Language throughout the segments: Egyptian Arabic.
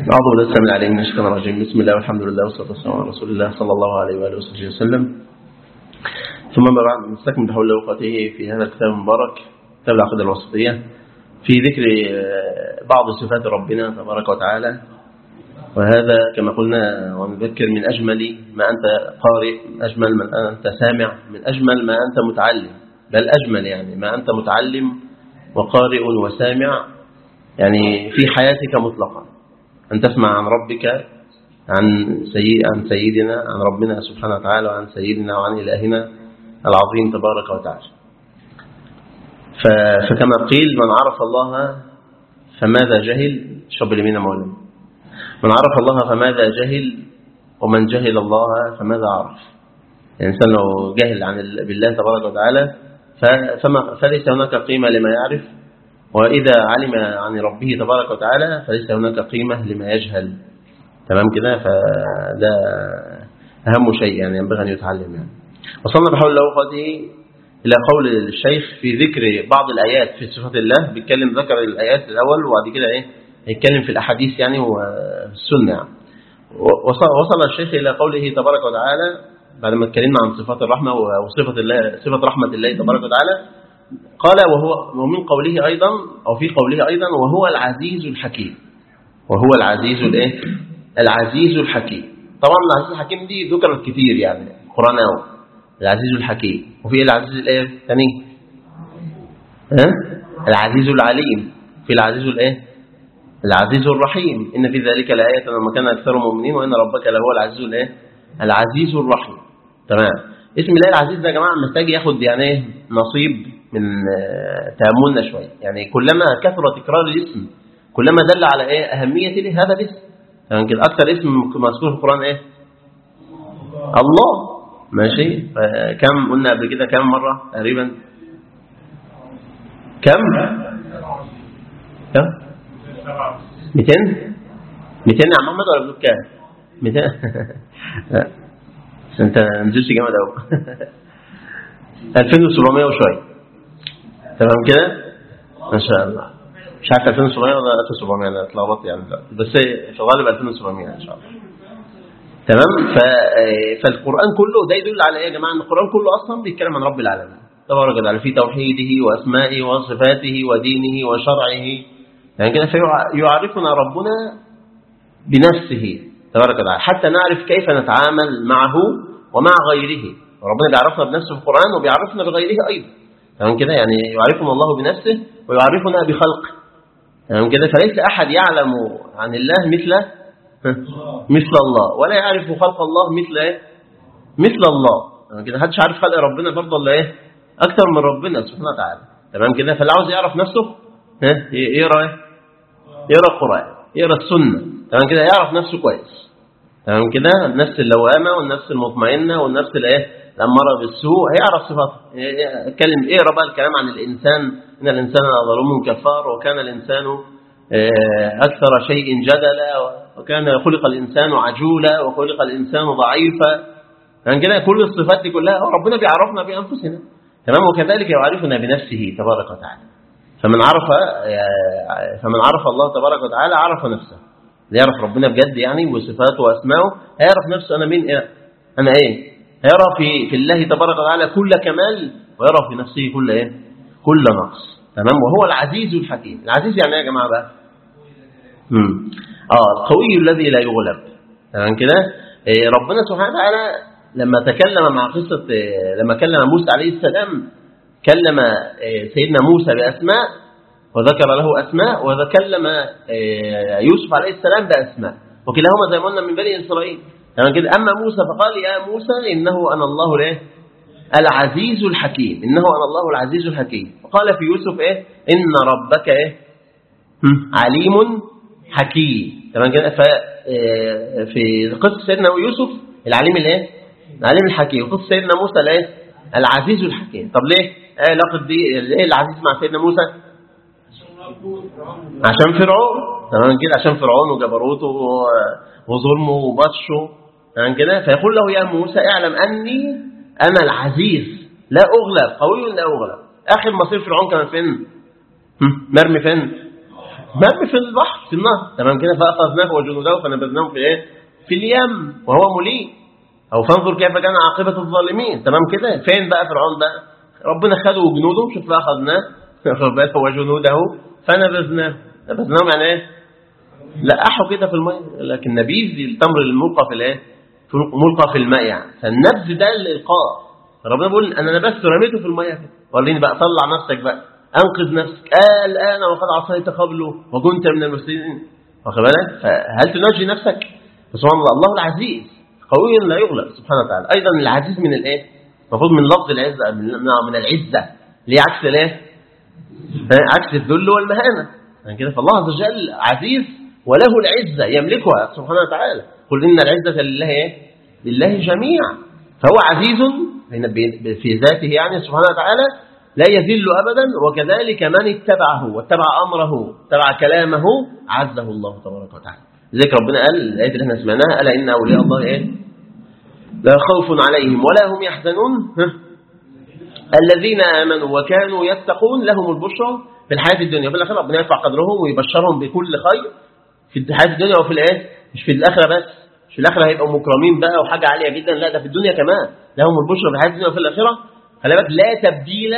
أعوذ بالله السلام العليم من الشيطان الرجيم بسم الله والحمد لله والصلاة والسلام على رسول الله صلى الله عليه وآله وصحبه وسلم ثم ما بعد نستكمل حول وقته في هذا الكتاب المبارك كتاب العقيدة الوسطية في ذكر بعض صفات ربنا تبارك وتعالى وهذا كما قلنا ونذكر من أجمل ما أنت قارئ أجمل من أنت سامع من أجمل ما أنت متعلم بل أجمل يعني ما أنت متعلم وقارئ وسامع يعني في حياتك مطلقا أن تسمع عن ربك عن, سيد عن سيدنا عن ربنا سبحانه وتعالى وعن سيدنا وعن إلهنا العظيم تبارك وتعالى فكما قيل من عرف الله فماذا جهل شب اليمين مولانا من عرف الله فماذا جهل ومن جهل الله فماذا عرف الإنسان يعني لو جهل عن بالله تبارك وتعالى فما فليس هناك قيمة لما يعرف وإذا علم عن ربه تبارك وتعالى فليس هناك قيمة لما يجهل تمام كده فده أهم شيء يعني ينبغي أن يتعلم يعني وصلنا بحول الله وقته إلى قول الشيخ في ذكر بعض الآيات في صفات الله بيتكلم ذكر الآيات الأول وبعد كده إيه يتكلم في الأحاديث يعني والسنة يعني. وصل, وصل الشيخ إلى قوله تبارك وتعالى بعد ما اتكلمنا عن صفات الرحمة وصفة الله صفة رحمة الله تبارك وتعالى قال وهو ومن قوله أيضا أو في قوله أيضا وهو العزيز الحكيم وهو العزيز الايه العزيز الحكيم طبعا العزيز الحكيم دي ذكرت كتير يعني القرآن أو العزيز الحكيم وفي العزيز الايه ثاني ها العزيز العليم في العزيز الايه العزيز الرحيم إن في ذلك لآية لما كان أكثر المؤمنين وإن ربك لهو العزيز الايه العزيز الرحيم تمام اسم الله العزيز ده يا جماعه محتاج ياخد يعني ايه نصيب من تاملنا شويه يعني كلما كثر تكرار الاسم كلما دل على ايه اهميه هذا الاسم يعني كده اكثر اسم مذكور في القران ايه الله ماشي كم قلنا قبل كده كم مره تقريبا كم كم 200 200 يا عم محمد ولا بتقول كام 200 انت نزلت جامد قوي 2700 وشويه تمام كده ما شاء الله مش عارف 2700 ولا 1700 انا اتلخبطت يعني دلوقتي بس في الغالب 2700 ان شاء الله تمام ف... فالقران كله ده يدل على ايه يا جماعه ان القران كله اصلا بيتكلم عن رب العالمين تبارك وتعالى في توحيده واسمائه وصفاته ودينه وشرعه يعني كده فيعرفنا ربنا بنفسه تبارك وتعالى حتى نعرف كيف نتعامل معه ومع غيره ربنا بيعرفنا بنفسه في القرآن وبيعرفنا بغيره أيضا تمام كده يعني يعرفنا الله بنفسه ويعرفنا بخلقه تمام كده فليس أحد يعلم عن الله مثل مثل الله ولا يعرف خلق الله مثل مثل الله تمام كده محدش عارف خلق ربنا برضه ولا ايه اكتر من ربنا سبحانه وتعالى تمام كده فاللي عاوز يعرف نفسه ها يقرا ايه يقرا القرآن يقرا السنه تمام كده يعرف نفسه كويس تمام كده النفس اللوامه والنفس المطمئنه والنفس الايه الاماره بالسوء هيعرف صفاته اتكلم اقرا بقى الكلام عن الانسان ان الانسان ظلوم كفار وكان الانسان اكثر شيء جدلا وكان خلق الانسان عجولا وخلق الانسان ضعيفا يعني كده كل الصفات دي كلها ربنا بيعرفنا بانفسنا تمام وكذلك يعرفنا بنفسه تبارك وتعالى فمن عرف فمن عرف الله تبارك وتعالى عرف نفسه يعرف ربنا بجد يعني وصفاته واسمائه هيعرف نفسه انا مين إيه؟ انا ايه هيرى في في الله تبارك وتعالى كل كمال ويرى في نفسه كل ايه كل نقص تمام وهو العزيز الحكيم العزيز يعني ايه يا جماعه بقى امم اه القوي الذي لا يغلب تمام كده إيه ربنا سبحانه وتعالى لما تكلم مع قصه إيه لما كلم موسى عليه السلام كلم إيه سيدنا موسى باسماء وذكر له أسماء وتكلم يوسف عليه السلام بأسماء وكلاهما زي ما قلنا من بني إسرائيل يعني كده أما موسى فقال يا موسى إنه أنا الله الايه العزيز الحكيم إنه أنا الله العزيز الحكيم وقال في يوسف إيه إن ربك إيه عليم حكيم تمام كده في قصة سيدنا يوسف العليم الايه العليم الحكيم وقصة سيدنا موسى الايه العزيز الحكيم طب ليه ايه علاقه دي ايه العزيز مع سيدنا موسى عشان فرعون تمام كده عشان فرعون وجبروته وظلمه وبطشه تمام كده فيقول له يا موسى اعلم اني انا العزيز لا اغلب قوي لا اغلب اخر مصير فرعون كان فين مرمي فين مرمي في البحر في النهر تمام كده فاخذناه وجنوده فنبذناهم في ايه في اليم وهو مليء او فانظر كيف كان عاقبه الظالمين تمام كده فين بقى فرعون بقى ربنا خده وجنوده شوف بقى اخذناه واخد بالك وجنوده فنبذناه نبذناهم يعني ايه لقحوا كده في الماء لكن نبيذ التمر الملقى في الايه في- ملقى في الماء يعني فالنبذ ده الالقاء ربنا بيقول انا نبذت ورميته في الماء كده وريني بقى طلع نفسك بقى انقذ نفسك آه الان وقد عصيت قبله وكنت من المسلمين واخد بالك فهل تنجي نفسك سبحان الله الله العزيز قوي لا يغلب سبحانه وتعالى ايضا العزيز من الايه المفروض من لفظ العزه من من العزه اللي هي عكس الايه عكس الذل والمهانة يعني كده فالله عز وجل عزيز وله العزة يملكها سبحانه وتعالى قل إن العزة لله إيه؟ لله جميعا فهو عزيز في ذاته يعني سبحانه وتعالى لا يذل أبدا وكذلك من اتبعه واتبع أمره اتبع كلامه عزه الله تبارك وتعالى لذلك ربنا قال الآية اللي احنا سمعناها ألا إن أولياء الله إيه؟ لا خوف عليهم ولا هم يحزنون ها؟ الذين آمنوا وكانوا يتقون لهم البشرى في الحياة الدنيا وفي الآخرة ربنا يرفع قدرهم ويبشرهم بكل خير في الحياة الدنيا وفي الإيه مش في الآخرة بس مش في الآخرة هيبقوا مكرمين بقى وحاجة عالية جدا لا ده في الدنيا كمان لهم البشرى في الحياة الدنيا وفي الآخرة خلي بالك لا تبديل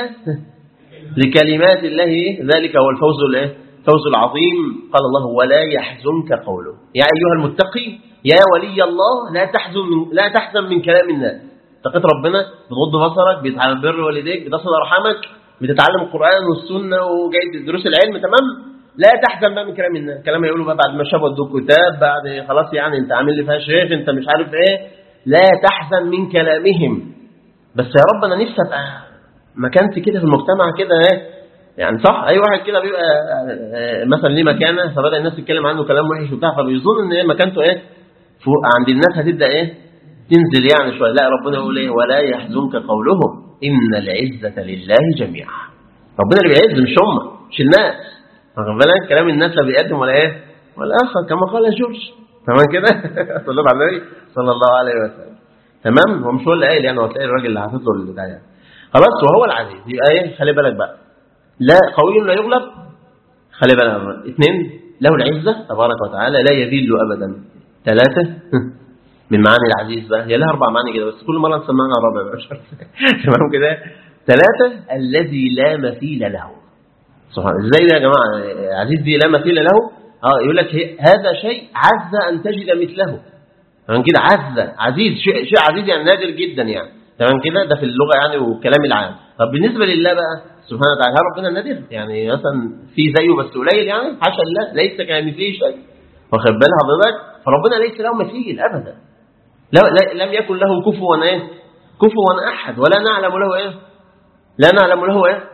لكلمات الله إيه؟ ذلك هو الفوز الايه الفوز العظيم قال الله ولا يحزنك قوله يا أيها المتقي يا ولي الله لا تحزن من لا تحزن من كلام الناس اتقيت ربنا بتغض بصرك بتعمل بر والديك بتصل ارحامك بتتعلم القران والسنه وجاي دروس العلم تمام لا تحزن بقى من كلام الناس كلام يقولوا بقى بعد ما شافوا ادوك كتاب بعد خلاص يعني انت عامل لي فيها شيخ انت مش عارف ايه لا تحزن من كلامهم بس يا رب انا نفسي ابقى مكانتي كده في المجتمع كده ايه يعني صح اي واحد كده بيبقى آه، مثلا ليه مكانه فبدا الناس تتكلم عنه كلام وحش وبتاع فبيظن ان إيه مكانته ايه فوق عند الناس هتبدا ايه تنزل يعني شويه لا ربنا يقول ايه ولا يحزنك قولهم ان العزه لله جميعا ربنا اللي بيعز مش هم مش الناس واخد بالك كلام الناس لا بيقدم ولا ايه ولا اخر كما قال جورج تمام كده صلى الله على النبي صلى الله عليه وسلم تمام هو مش هو اللي قايل يعني هو تلاقي الراجل اللي حاطط له البتاع يعني خلاص وهو العزيز يبقى ايه خلي بالك بقى لا قوي لا يغلب خلي بالك بقى. اثنين له العزه تبارك وتعالى لا يذل ابدا ثلاثه من معاني العزيز بقى هي لها اربع معاني كده بس كل مره نسمعها رابع بقى مش عارف. تمام كده ثلاثه الذي لا مثيل له سبحان الله. ازاي ده يا جماعه عزيز دي لا مثيل له اه يقول لك هي- هذا شيء عز ان تجد مثله تمام كده عز عزيز شيء شيء عزيز يعني نادر جدا يعني تمام كده ده في اللغه يعني والكلام العام طب بالنسبه لله بقى سبحانه وتعالى هل ربنا نادر يعني مثلا في زيه بس قليل يعني حاشا لله ليس كمثله شيء واخد بال حضرتك فربنا ليس له مثيل ابدا لا لا- لم يكن له كفوا ايه كفوا احد ولا نعلم له ايه لا نعلم له ايه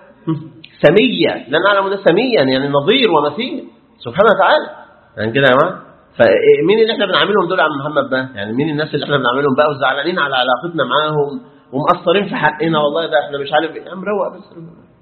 سميا لا نعلم له سميا يعني نظير ومثيل سبحانه وتعالى يعني كده يا جماعه فمين اللي احنا بنعاملهم دول يا عم محمد بقى يعني مين الناس اللي احنا بنعاملهم بقى وزعلانين على علاقتنا معاهم ومقصرين في حقنا والله ده احنا مش عارف ايه يا عم روق بس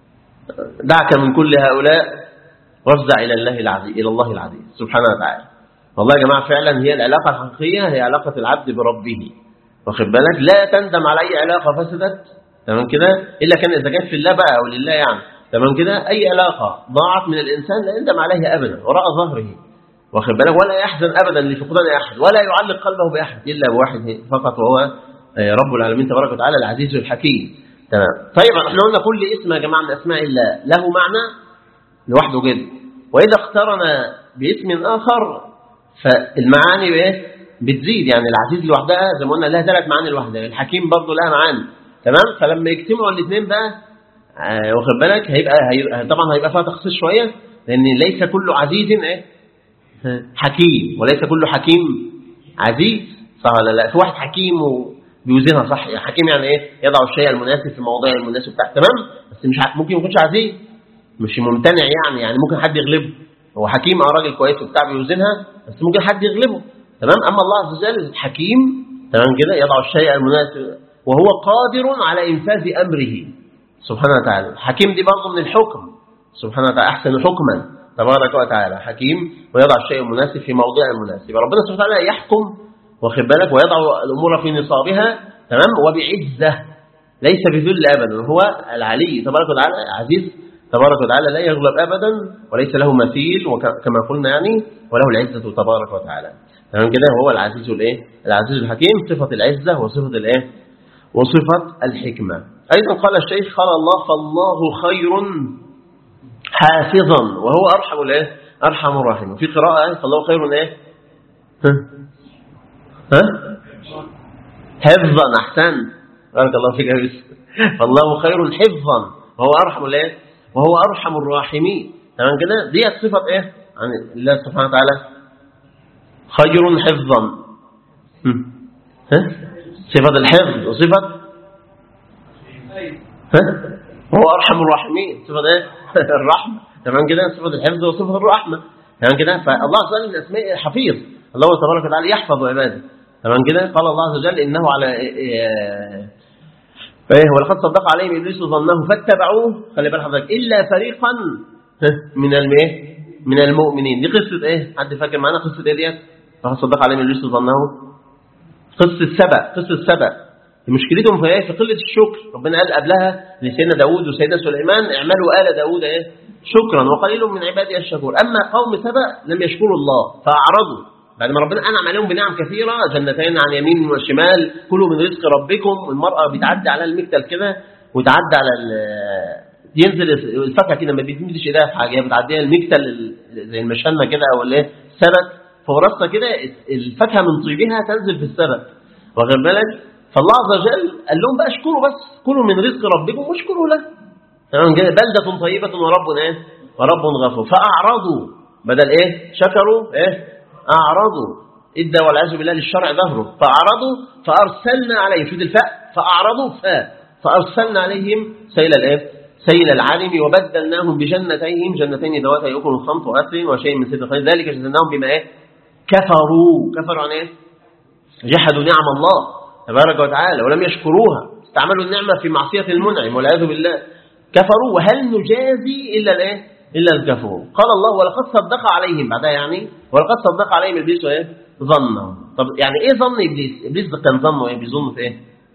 دعك من كل هؤلاء وارجع الى الله العزيز الى الله العزيز سبحانه وتعالى والله يا جماعه فعلا هي العلاقه الحقيقيه هي علاقه العبد بربه واخد بالك لا تندم على اي علاقه فسدت تمام كده الا كان اذا كانت في الله بقى او لله يعني تمام كده اي علاقه ضاعت من الانسان لا يندم عليها ابدا وراء ظهره واخد بالك ولا يحزن ابدا لفقدان احد ولا يعلق قلبه باحد الا بواحد فقط وهو آه، رب العالمين تبارك وتعالى العزيز الحكيم تمام طيب احنا قلنا كل اسم يا جماعه من اسماء الله له معنى لوحده كده واذا اقترن باسم اخر فالمعاني ايه بتزيد يعني العزيز لوحدها زي ما قلنا لها ثلاث معاني لوحدها الحكيم برضه لها معاني تمام فلما يجتمعوا الاثنين بقى آه، واخد بالك هيبقى, هيبقى طبعا هيبقى فيها تخصيص شويه لان ليس كل عزيز ايه حكيم وليس كل حكيم عزيز صح ولا لا في واحد حكيم وبيوزنها صح يعني حكيم يعني ايه يضع الشيء المناسب في المواضيع المناسب بتاعه تمام بس مش ع- ممكن ما يكونش عزيز مش ممتنع يعني يعني ممكن حد يغلبه هو حكيم اه راجل كويس وبتاع بيوزنها بس ممكن حد يغلبه تمام اما الله عز وجل حكيم تمام كده يضع الشيء المناسب وهو قادر على انفاذ امره سبحانه وتعالى حكيم دي برضه من الحكم سبحانه وتعالى احسن حكما تبارك وتعالى حكيم ويضع الشيء المناسب في موضع المناسب ربنا سبحانه وتعالى يحكم واخد بالك ويضع الامور في نصابها تمام وبعزه ليس بذل ابدا هو العلي تبارك وتعالى عزيز تبارك وتعالى لا يغلب أبدا وليس له مثيل كما قلنا يعني وله العزة تبارك وتعالى تمام كده هو العزيز الايه العزيز الحكيم صفة العزة وصفة الايه وصفة الحكمة أيضا قال الشيخ قال الله فالله خير حافظا وهو أرحم الايه أرحم الراحمين في قراءة فالله خير ايه ها ها حفظا أحسن بارك الله فيك يا يوسف فالله خير حفظا وهو أرحم الايه وهو أرحم الراحمين تمام كده دي صفة ايه عن الله سبحانه وتعالى خير حفظا ها صفة الحفظ وصفة ها هو أرحم الراحمين صفة ايه الرحمة تمام كده صفة الحفظ وصفة الرحمة تمام كده فالله عز وجل من اسماء الحفيظ الله تبارك وتعالى يحفظ عباده تمام كده قال الله عز وجل إنه على ايه ولقد صدق عليهم ابليس ظنه فاتبعوه خلي بالك حضرتك الا فريقا من الايه من المؤمنين دي قصه ايه حد فاكر معانا قصه ايه ديت لقد صدق عليهم ابليس ظنه قصه سبأ قصه سبأ مشكلتهم في ايه في قله الشكر ربنا قال قبلها لسيدنا داوود وسيدنا سليمان اعملوا آل داوود ايه شكرا وقليل من عبادي الشكور اما قوم سبأ لم يشكروا الله فاعرضوا بعد ما ربنا انعم عليهم بنعم كثيره جنتين عن يمين وشمال كلوا من رزق ربكم المراه بتعدي على المكتل كده وتعدي على ينزل الفاكهه كده ما بتمدش ايديها في حاجه بتعديها المكتل زي المشنه كده او الايه سبت فورصها كده الفاكهه من طيبها تنزل في السبت واخد بالك فالله عز وجل قال لهم بقى اشكروا بس كلوا من رزق ربكم واشكروا له تمام كده بلده طيبه ورب ايه ورب غفور فاعرضوا بدل ايه شكروا ايه أعرضوا إدى والعياذ بالله للشرع ظهره فأعرضوا فأرسلنا عليهم شوف الفاء فأعرضوا فاء فأرسلنا عليهم سيل الإيه سيل العالم وبدلناهم بجنتين جنتين ذوات يأكل الخمط وأثل وشيء من سيد الخير ذلك جزيناهم بما إيه كفروا كفروا عن إيه جحدوا نعم الله تبارك وتعالى ولم يشكروها استعملوا النعمة في معصية المنعم والعياذ بالله كفروا وهل نجازي إلا الإيه إلا الكفور قال الله ولقد صدق عليهم بعدها يعني ولقد صدق عليهم إبليس إيه ظنه طب يعني إيه ظن إبليس إبليس كان ظنه إيه بيظن في إيه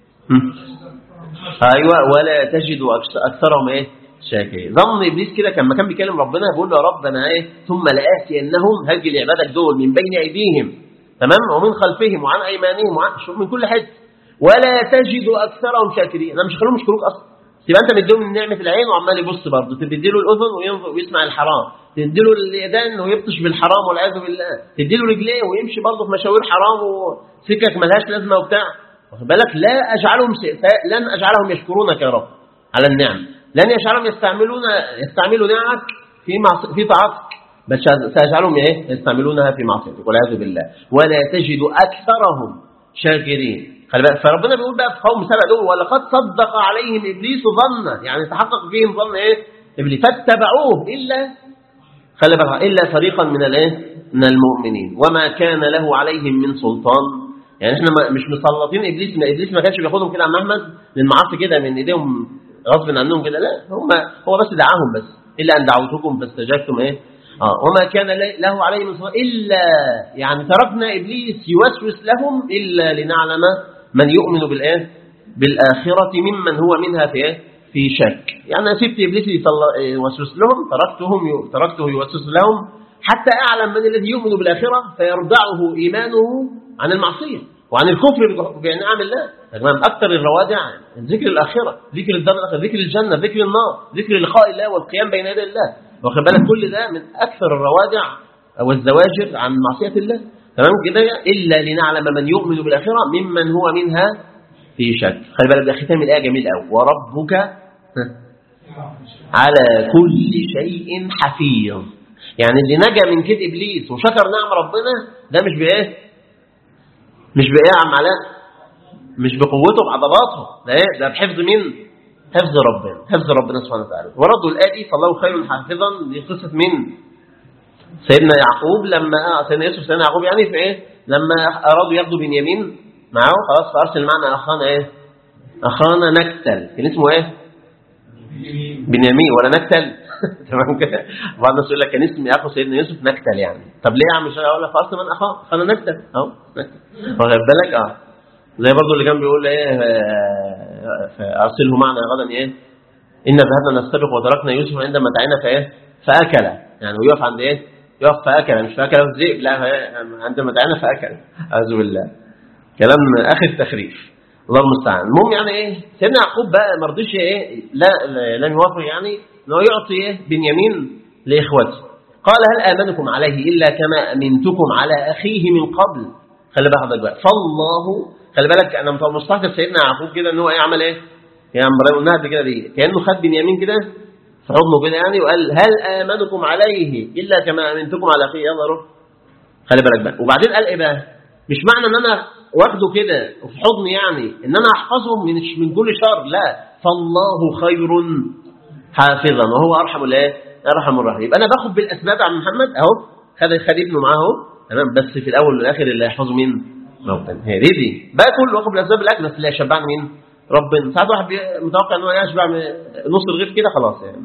أيوة ولا تجد أكثرهم إيه شاكرين ظن إبليس كده كان كان بيكلم ربنا بيقول له يا رب أنا إيه ثم لآتينهم هجي لعبادك دول من بين أيديهم تمام ومن خلفهم وعن أيمانهم وعن شوف من كل حته ولا تجد أكثرهم شاكرين أنا مش هخليهم يشكروك أصلا يبقى انت مديله من نعمه العين وعمال يبص برضه تديله الاذن وينظر ويسمع الحرام تديله اليدان ويبطش بالحرام والعياذ بالله تديله رجليه ويمشي برضه في مشاوير حرام وسكك ملهاش لازمه وبتاع واخد بالك لا اجعلهم لن اجعلهم يشكرونك يا رب على النعم لن يجعلهم يستعملون يستعملوا نعمك في معص... في طاعتك بل سيجعلهم ايه يستعملونها في معصيتك والعياذ بالله ولا تجد اكثرهم شاكرين خلي بالك فربنا بيقول بقى في قوم سبع دول ولقد صدق عليهم ابليس ظنا يعني تحقق فيهم ظن ايه ابليس فاتبعوه الا خلي بالك الا فريقا من الايه من المؤمنين وما كان له عليهم من سلطان يعني احنا مش مسلطين ابليس ما ابليس ما كانش بياخدهم كده عم احمد للمعاصي كده من ايديهم غصب عنهم كده لا هم هو بس دعاهم بس الا ان دعوتكم فاستجبتم ايه آه وما كان له عليهم من سلطان الا يعني تركنا ابليس يوسوس لهم الا لنعلم من يؤمن بالآية بالآخرة ممن هو منها في إيه؟ في شك يعني أنا سبت إبليس يوسوس لهم تركتهم تركته يوسوس لهم حتى أعلم من الذي يؤمن بالآخرة فيردعه إيمانه عن المعصية وعن الكفر بنعم الله يا جماعة أكثر الروادع ذكر الآخرة ذكر الدار الآخرة ذكر الجنة ذكر النار ذكر لقاء الله والقيام بين يدي الله واخد بالك كل ده من أكثر الروادع والزواجر عن معصية الله تمام كده إلا لنعلم من يؤمن بالآخرة ممن هو منها في شك خلي بالك ده ختام الآية جميل قوي وربك على كل شيء حفيظ يعني اللي نجا من كيد إبليس وشكر نعم ربنا ده مش بإيه مش بإيه يا عم علاء مش بقوته بعضلاته ده إيه ده بحفظ مين حفظ ربنا حفظ ربنا سبحانه وتعالى وردوا الآية دي فالله خير حافظا دي قصة مين سيدنا يعقوب لما سيدنا يوسف سيدنا يعقوب يعني في ايه لما ارادوا ياخدوا بنيامين معه خلاص فارسل معنا اخانا ايه اخانا نكتل كان اسمه ايه بنيامين ولا نكتل تمام كده بعض الناس يقول لك كان اسم اخو سيدنا يوسف نكتل يعني طب ليه يا عم مش اقول لك فارسل من اخاه اخانا نكتل اهو نكتل واخد بالك اه زي برضه اللي كان بيقول ايه ارسله معنا غدا ايه إن ذهبنا نستبق وتركنا يوسف عند متاعنا فإيه فأكل يعني ويقف عند إيه يقف فأكل مش فأكل الذئب لا عند متاعنا فأكل أعوذ بالله كلام آخر التخريف الله المستعان المهم يعني إيه سيدنا يعقوب بقى ما رضيش إيه لا لم يوافق يعني إنه يعطي إيه بنيامين لإخوته قال هل آمنكم عليه إلا كما أمنتكم على أخيه من قبل خلي بالك حضرتك بقى فالله خلي بالك أنا مستحضر سيدنا يعقوب كده إن هو يعمل إيه يعني ابراهيم قلناها قبل كده دي كانه خد بنيامين كده في حضنه كده يعني وقال هل امنكم عليه الا كما امنتكم على اخيه يلا روح خلي بالك بقى وبعدين قال ايه بقى مش معنى ان انا واخده كده وفي حضني يعني ان انا احفظه من من كل شر لا فالله خير حافظا وهو ارحم الايه ارحم الراحمين يبقى انا باخد بالاسباب عن محمد اهو خد خد ابنه معاه اهو تمام بس في الاول والاخر اللي هيحفظه مين موطن هي دي دي بقى كله واخد بالاسباب الاكل بس اللي هيشبعني مين ربنا ساعات واحد متوقع ان هو يشبع من نص الرغيف كده خلاص يعني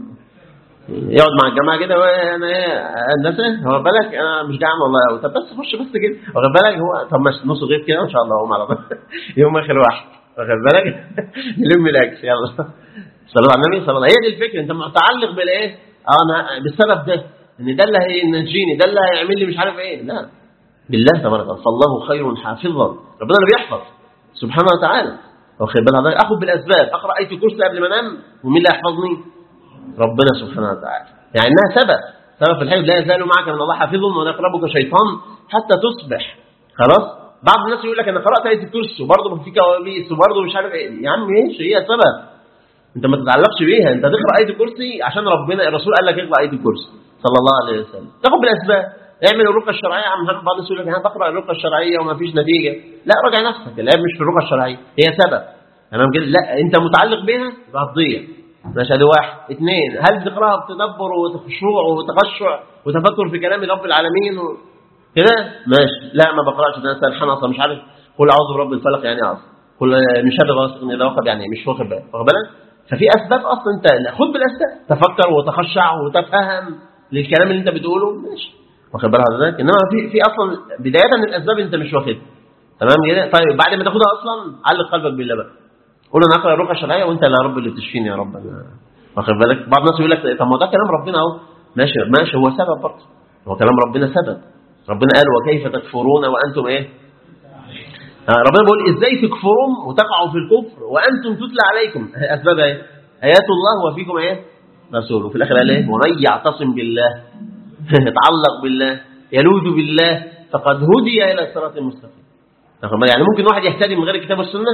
يقعد مع الجماعه كده وانا ايه هندسه هو بالك انا مش جعان والله طب بس خش بس كده واخد بالك هو طب ماشي نص الرغيف كده ان شاء الله هو على طول يوم اخر واحد واخد بالك يلم الاكل يلا صلى الله على النبي صلى الله هي دي الفكره انت متعلق بالايه اه انا بالسبب ده ان ده اللي هينجيني ده اللي هيعمل لي مش عارف ايه لا بالله تبارك وتعالى فالله خير حافظا ربنا اللي بيحفظ سبحانه وتعالى واخد بال حضرتك اخد بالاسباب اقرا ايه الكرسي قبل ما انام ومين اللي هيحفظني ربنا سبحانه وتعالى يعني انها سبب سبب في الحي لا يزال معك من الله حافظ ولا يقربك شيطان حتى تصبح خلاص بعض الناس يقول لك انا قرات ايه الكرسي وبرضه في كوابيس وبرضه مش عارف ايه يا عم ايش هي سبب انت ما تتعلقش بيها انت تقرا ايه الكرسي عشان ربنا الرسول قال لك اقرا ايه الكرسي صلى الله عليه وسلم تاخد بالاسباب اعمل الرقيه الشرعيه يا عم محمد بعض الناس يقول لك انا بقرا الرقيه الشرعيه وما فيش نتيجه لا راجع نفسك العيب مش في الرقيه الشرعيه هي سبب تمام كده لا انت متعلق بيها يبقى هتضيع ماشي ادي واحد اثنين هل تقراها بتدبر وخشوع وتخشع وتفكر في كلام رب العالمين و... كده ماشي لا ما بقراش ده سرحان اصلا مش عارف قل اعوذ برب الفلق يعني اصلا قل مش هذا غاسق اذا وقب يعني مش واخد بالك واخد بالك ففي اسباب اصلا انت خد بالاسباب تفكر وتخشع وتفهم للكلام اللي انت بتقوله ماشي واخد بالك حضرتك انما في في اصلا بدايه من الاسباب انت مش واخدها تمام كده طيب بعد ما تاخدها اصلا علق قلبك بالله بقى قول انا اقرا الرقيه الشرعيه وانت اللي يا رب اللي تشفيني يا رب واخد بالك بعض الناس يقول لك طب ما ده كلام ربنا اهو ماشي ماشي هو سبب برضه هو كلام ربنا سبب ربنا قال وكيف تكفرون وانتم ايه ربنا بيقول ازاي تكفرون وتقعوا في الكفر وانتم تتلى عليكم اسباب ايه ايات الله وفيكم ايه رسول وفي الاخر قال ايه ومن يعتصم بالله يتعلق بالله يلوذ بالله فقد هدي الى صراط المستقيم يعني ممكن واحد يهتدي من غير الكتاب والسنه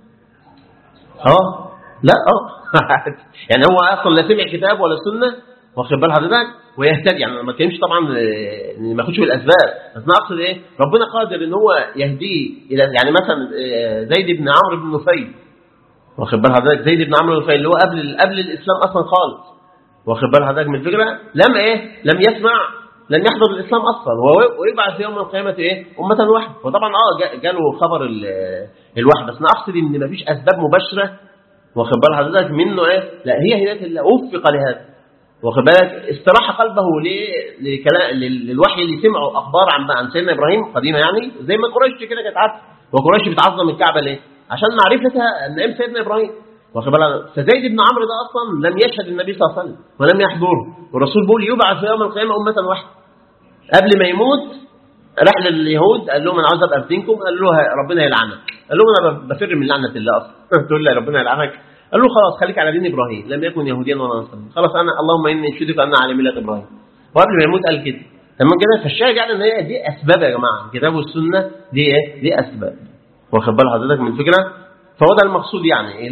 اه لا اه يعني هو اصلا لا سمع كتاب ولا سنه واخد بال حضرتك ويهتدي يعني ما كانش طبعا ما ياخدش بالاسباب بس انا اقصد ايه ربنا قادر ان هو يهديه الى يعني مثلا زيد بن عمرو بن نفيل واخد بال حضرتك زيد بن عمرو بن نفيل اللي هو قبل قبل الاسلام اصلا خالص واخد بال حضرتك من الفكره لم ايه لم يسمع لم يحضر الاسلام اصلا ويبعث يوم القيامه ايه امه واحده وطبعا اه جاله خبر الوحي بس انا اقصد ان مفيش اسباب مباشره واخد بال حضرتك منه ايه لا هي هدايه الله وفق لهذا واخد بالك استراح قلبه لكلام للوحي اللي سمعه اخبار عن عن سيدنا ابراهيم قديمه يعني زي ما قريش كده كانت عارفه وقريش بتعظم الكعبه ليه عشان معرفتها ان ام سيدنا ابراهيم واخد بالك فزيد بن عمرو ده اصلا لم يشهد النبي صلى الله عليه وسلم ولم يحضره والرسول بيقول يبعث يوم القيامه امه واحده قبل ما يموت راح لليهود قال لهم انا عاوز ابقى في دينكم قال له ربنا يلعنك قال لهم انا بفر من لعنه الله اصلا تقول لي ربنا يلعنك قال له خلاص خليك على دين ابراهيم لم يكن يهوديا ولا نصرانيا خلاص انا اللهم اني اشهدك ان على مله ابراهيم وقبل ما يموت قال كده تمام كده فالشاهد يعني ان هي دي اسباب يا جماعه الكتاب والسنه دي ايه دي اسباب واخد بال حضرتك من الفكره فهو ده المقصود يعني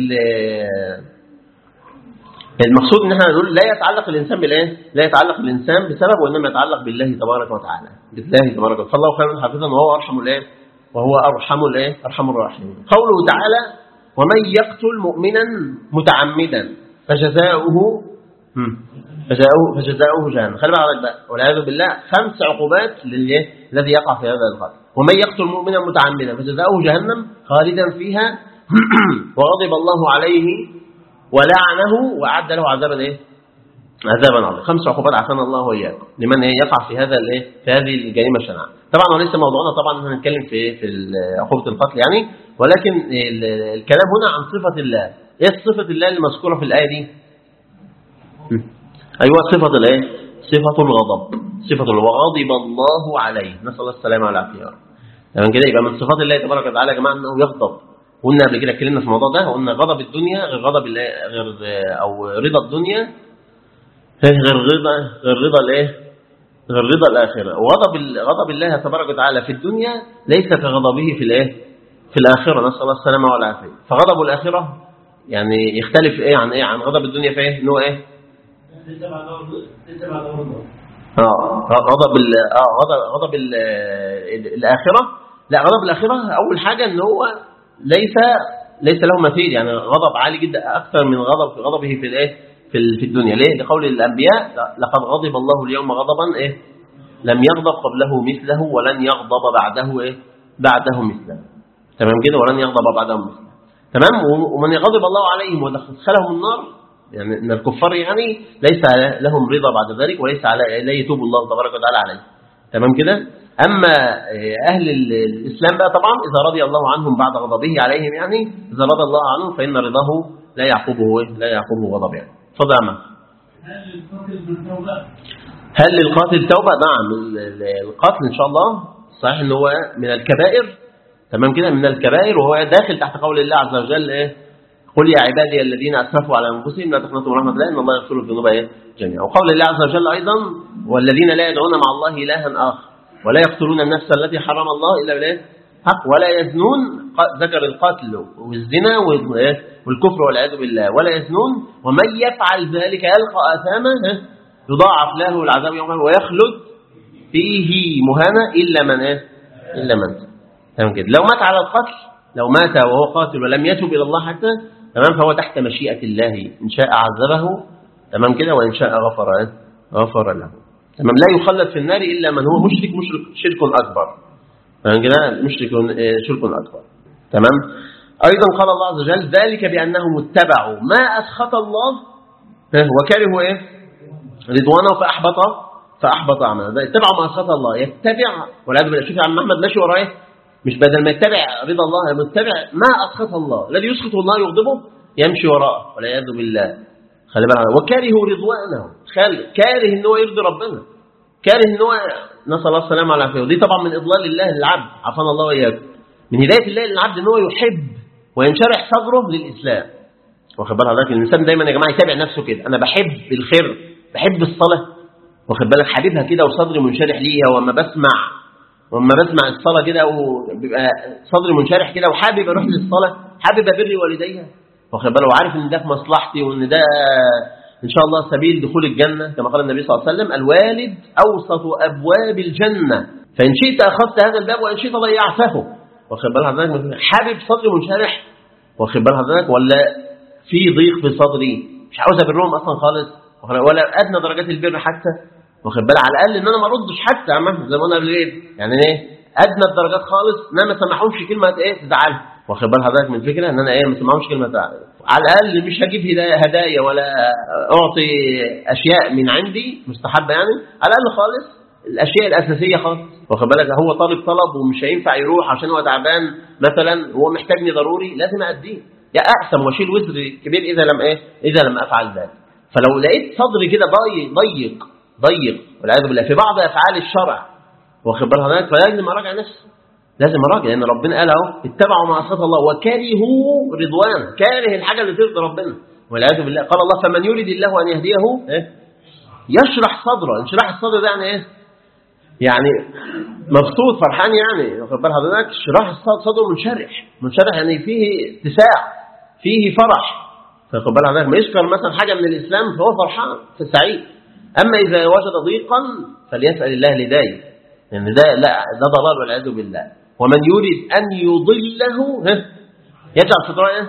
المقصود ان احنا نقول لا يتعلق الانسان بالايه لا يتعلق الانسان بسبب وانما يتعلق بالله تبارك وتعالى بالله تبارك وتعالى فالله خير حافظا وهو ارحم الايه وهو ارحم الايه ارحم الراحمين قوله تعالى ومن يقتل مؤمنا متعمدا فجزاؤه فجزاؤه فجزاؤه جهنم خلي بالك بقى والعياذ بالله خمس عقوبات للي الذي يقع في هذا القتل ومن يقتل مؤمنا متعمدا فجزاؤه جهنم خالدا فيها وغضب الله عليه ولعنه وأعد له عذابا ايه عذابا عظيما خمس عقوبات عافانا الله واياكم لمن ايه يقع في هذا الايه في هذه الجريمه الشنعاء طبعا وليس موضوعنا طبعا ان نتكلم في في عقوبه القتل يعني ولكن الكلام هنا عن صفه الله ايه صفه الله المذكوره في الايه دي أيوة صفة الإيه صفة الغضب صفة وغضب الله عليه نسأل الله السلامة والعافية تمام كده يبقى من صفات الله تبارك وتعالى يا جماعة أنه يغضب قلنا قبل كده اتكلمنا في الموضوع ده قلنا غضب الدنيا غير غضب الله غير أو رضا الدنيا غير رضا غير رضا الايه غير رضا الآخرة وغضب غضب الله تبارك وتعالى في الدنيا ليس كغضبه في الايه في الآخرة نسأل الله السلامة والعافية فغضب الآخرة يعني يختلف ايه عن ايه عن غضب الدنيا في ايه انه ايه اه غضب ال اه غضب غضب ال الآخرة لا غضب الآخرة أول حاجة ان هو ليس ليس له مثيل يعني غضب عالي جدا أكثر من غضب غضبه في الايه في في الدنيا ليه لقول الأنبياء لقد غضب الله اليوم غضبا إيه لم يغضب قبله مثله ولن يغضب بعده إيه بعده مثله تمام كده ولن يغضب بعده مثله تمام ومن يغضب الله عليهم ودخلهم النار يعني ان الكفار يعني ليس لهم رضا بعد ذلك وليس على لا يتوب الله تبارك وتعالى عليه تمام كده اما اهل الاسلام بقى طبعا اذا رضي الله عنهم بعد غضبه عليهم يعني اذا رضى الله عنهم فان رضاه لا يعقبه لا يعقبه غضب يعني تفضل يا هل للقاتل توبة نعم القتل إن شاء الله صحيح أنه هو من الكبائر تمام كده من الكبائر وهو داخل تحت قول الله عز وجل إيه قل يا عبادي الذين أسرفوا على أنفسهم لا تقنطوا من رحمة الله إن الله يغفر الذنوب إيه جميعا وقول الله عز وجل أيضا والذين لا يدعون مع الله إلها آخر ولا يقتلون النفس التي حرم الله إلا بالله حق ولا يزنون ذكر القتل والزنا والكفر والعياذ بالله ولا يزنون ومن يفعل ذلك يلقى آثاما يضاعف له العذاب يوم ويخلد فيه مهانة إلا من إيه؟ إلا من تمام كده لو مات على القتل لو مات وهو قاتل ولم يتب إلى الله حتى تمام فهو تحت مشيئة الله إن شاء عذبه تمام كده وإن شاء غفر غفر له تمام لا يخلد في النار إلا من هو مشرك مشرك شرك أكبر تمام كده مشرك شرك أكبر تمام أيضا قال الله عز وجل ذلك بأنهم اتبعوا ما أسخط الله وكرهوا إيه رضوانه فأحبط فأحبط أعماله اتبعوا ما أسخط الله يتبع والعياذ بالله شوف يا عم محمد ماشي وراه مش بدل ما يتبع رضا الله يتبع ما أسخط الله الذي يسخط الله يغضبه يمشي وراءه والعياذ بالله خلي بالك وكرهوا رضوانه كاره ان هو يرضي ربنا كاره ان هو نسال الله السلامه والعافيه ودي طبعا من اضلال الله للعبد عافانا الله واياكم من هدايه الله للعبد ان هو يحب وينشرح صدره للاسلام واخد بال حضرتك الانسان دايما يا جماعه يتابع نفسه كده انا بحب الخير بحب الصلاه واخد بالك حبيبها كده وصدري منشرح ليها وما بسمع وما بسمع الصلاه كده وبيبقى صدري منشرح كده وحابب اروح للصلاه حابب ابر والديها واخد بالك وعارف ان ده في مصلحتي وان ده ان شاء الله سبيل دخول الجنه كما قال النبي صلى الله عليه وسلم الوالد اوسط ابواب الجنه فان شئت اخذت هذا الباب وان شئت ضيعته واخد بال حضرتك حابب صدري منشرح واخد بال حضرتك ولا في ضيق في صدري مش عاوز ابرهم اصلا خالص ولا ادنى درجات البر حتى واخد بالك على الاقل ان انا ما اردش حتى يا عم زي ما قلنا قبل ايه يعني ايه ادنى الدرجات خالص ان انا ما سمحهمش كلمه ايه تزعلهم واخد بال حضرتك من الفكره ان انا ايه ما سمعهمش كلمه تزعلهم على الاقل مش هجيب هدايا, هدايا ولا اعطي اشياء من عندي مستحبه يعني على الاقل خالص الاشياء الاساسيه خالص واخد بالك هو طالب طلب ومش هينفع يروح عشان هو تعبان مثلا هو محتاجني ضروري لازم اديه يا اقسم واشيل وزر كبير اذا لم ايه اذا لم افعل ذلك فلو لقيت صدري كده ضيق ضيق ضيق والعياذ بالله في بعض افعال الشرع واخد بال حضرتك فلازم اراجع نفسي لازم اراجع لان ربنا قال اهو اتبعوا ما اسخط الله وكرهوا رضوان كاره الحاجه اللي ترضي ربنا والعياذ بالله قال الله فمن يريد الله ان يهديه إيه؟ يشرح صدره انشراح الصدر ده يعني ايه يعني مبسوط فرحان يعني واخد بال حضرتك شراح صدره منشرح منشرح يعني فيه اتساع فيه فرح فاخد بال حضرتك ما يشكر مثلا حاجه من الاسلام فهو فرحان سعيد اما اذا وجد ضيقا فليسال الله الهدايه لان ده لا ده ضلال والعياذ بالله ومن يريد ان يضله يجعل صدره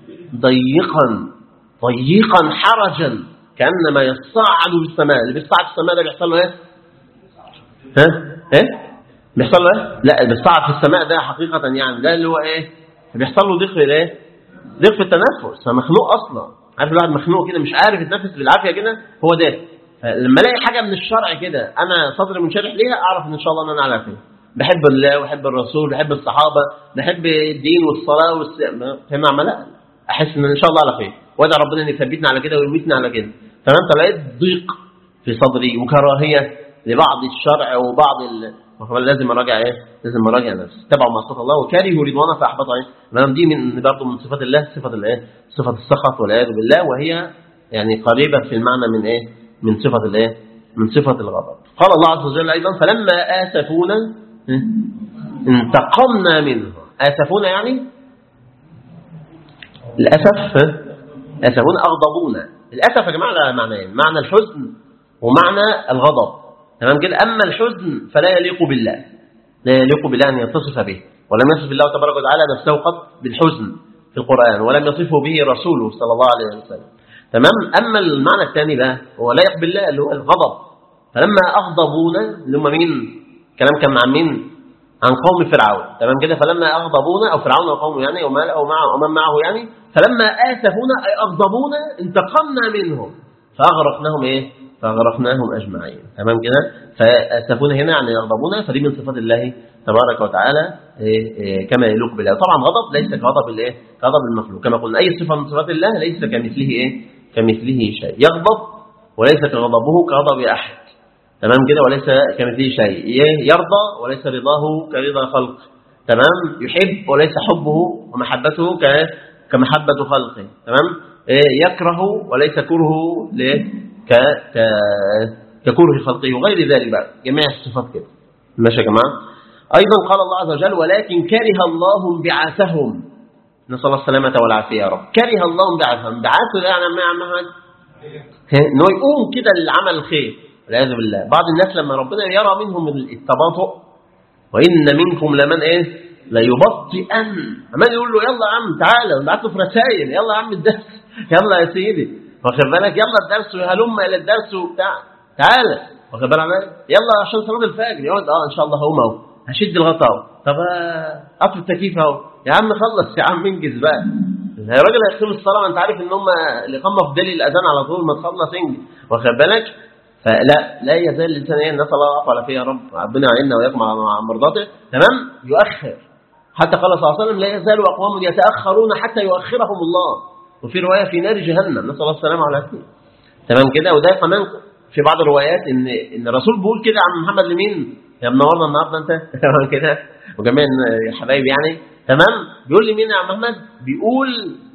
ضيقا ضيقا حرجا كانما يصعد بالسماء اللي بيصعد في السماء ده بيحصل له ايه ها ايه بيحصل له ايه لا اللي بيصعد في السماء ده حقيقه يعني ده اللي هو ايه بيحصل له ضيق في الايه ضيق في التنفس مخنوق اصلا عارف الواحد مخنوق كده مش عارف يتنفس بالعافيه كده هو ده لما الاقي حاجه من الشرع كده انا صدري منشرح ليها اعرف ان شاء الله ان انا على خير بحب الله وبحب الرسول بحب الصحابه بحب الدين والصلاه والصيام فاهم لا احس ان ان شاء الله على خير وادعي ربنا ان يثبتنا على كده ويميتنا على كده تمام فلقيت ضيق في صدري وكراهيه لبعض الشرع وبعض ال... لازم اراجع ايه؟ لازم اراجع نفسي تبعوا معصيه الله وكرهوا رضوانه فاحبطوا ايه؟ ما دي من برضه من صفات الله صفه الايه؟ صفه السخط والعياذ بالله وهي يعني قريبه في المعنى من ايه؟ من صفه الايه؟ من صفه الغضب. قال الله عز وجل ايضا فلما اسفونا انتقمنا منهم. اسفونا يعني الاسف اسفونا اغضبونا. الاسف يا جماعه له معنيين، معنى الحزن ومعنى الغضب. تمام كده اما الحزن فلا يليق بالله لا يليق بالله ان يتصف به ولم يصف الله تبارك وتعالى نفسه قط بالحزن في القران ولم يصفه به رسوله صلى الله عليه وسلم تمام اما المعنى الثاني بقى هو لا يليق بالله اللي هو الغضب فلما اغضبونا اللي هم مين كلام كان مع مين عن قوم فرعون تمام كده فلما اغضبونا او فرعون وقومه يعني وما او معه ومن معه يعني فلما اسفونا اي اغضبونا انتقمنا منهم فاغرقناهم ايه فغرقناهم أجمعين تمام كده فأسفون هنا يعني يغضبون فدي من صفات الله تبارك وتعالى إيه، إيه، كما يلوق بالله طبعا غضب ليس كغضب الايه كغضب المخلوق كما قلنا أي صفة من صفات الله ليس كمثله إيه كمثله شيء يغضب وليس كغضبه كغضب أحد تمام كده وليس كمثله شيء يرضى وليس رضاه كرضا خلق تمام يحب وليس حبه ومحبته كمحبة خلقه تمام إيه، يكره وليس كرهه ك ككره خلقه وغير ذلك بقى جميع الصفات كده ماشي يا جماعه ايضا قال الله عز وجل ولكن كره الله انبعاثهم نسال الله السلامه والعافيه يا رب كره الله انبعاثهم انبعاثه ده يعني ما يعمل انه يقوم كده للعمل الخير والعياذ بالله بعض الناس لما ربنا يرى منهم التباطؤ وان منكم لمن ايه ليبطئن عمال يقول له يلا يا عم تعالى نبعت له في رسائل يلا يا عم الدرس يلا يا سيدي واخد بالك يلا الدرس وهلم الى الدرس وبتاع تعالى واخد بالك يلا عشان صلاه الفجر يقعد اه ان شاء الله هقوم اهو هشد الغطا اهو طب اطفي التكييف اهو يا عم خلص يا عم انجز بقى يا راجل هيختم الصلاه انت عارف ان هم الاقامه في دليل الاذان على طول ما تخلص انجز واخد بالك فلا لا يزال الانسان ايه نسال الله العفو والعافيه يا رب ربنا يعيننا واياكم على مرضاته تمام يؤخر حتى قال صلى الله عليه وسلم لا يزال اقوام يتاخرون حتى يؤخرهم الله وفي رواية في نار جهنم نسأل الله السلامة والعافية تمام كده وده كمان في بعض الروايات ان ان الرسول بيقول كده عن محمد لمين يا منورنا النهارده انت تمام كده وجميع الحبايب يعني تمام بيقول لمين يا عم محمد بيقول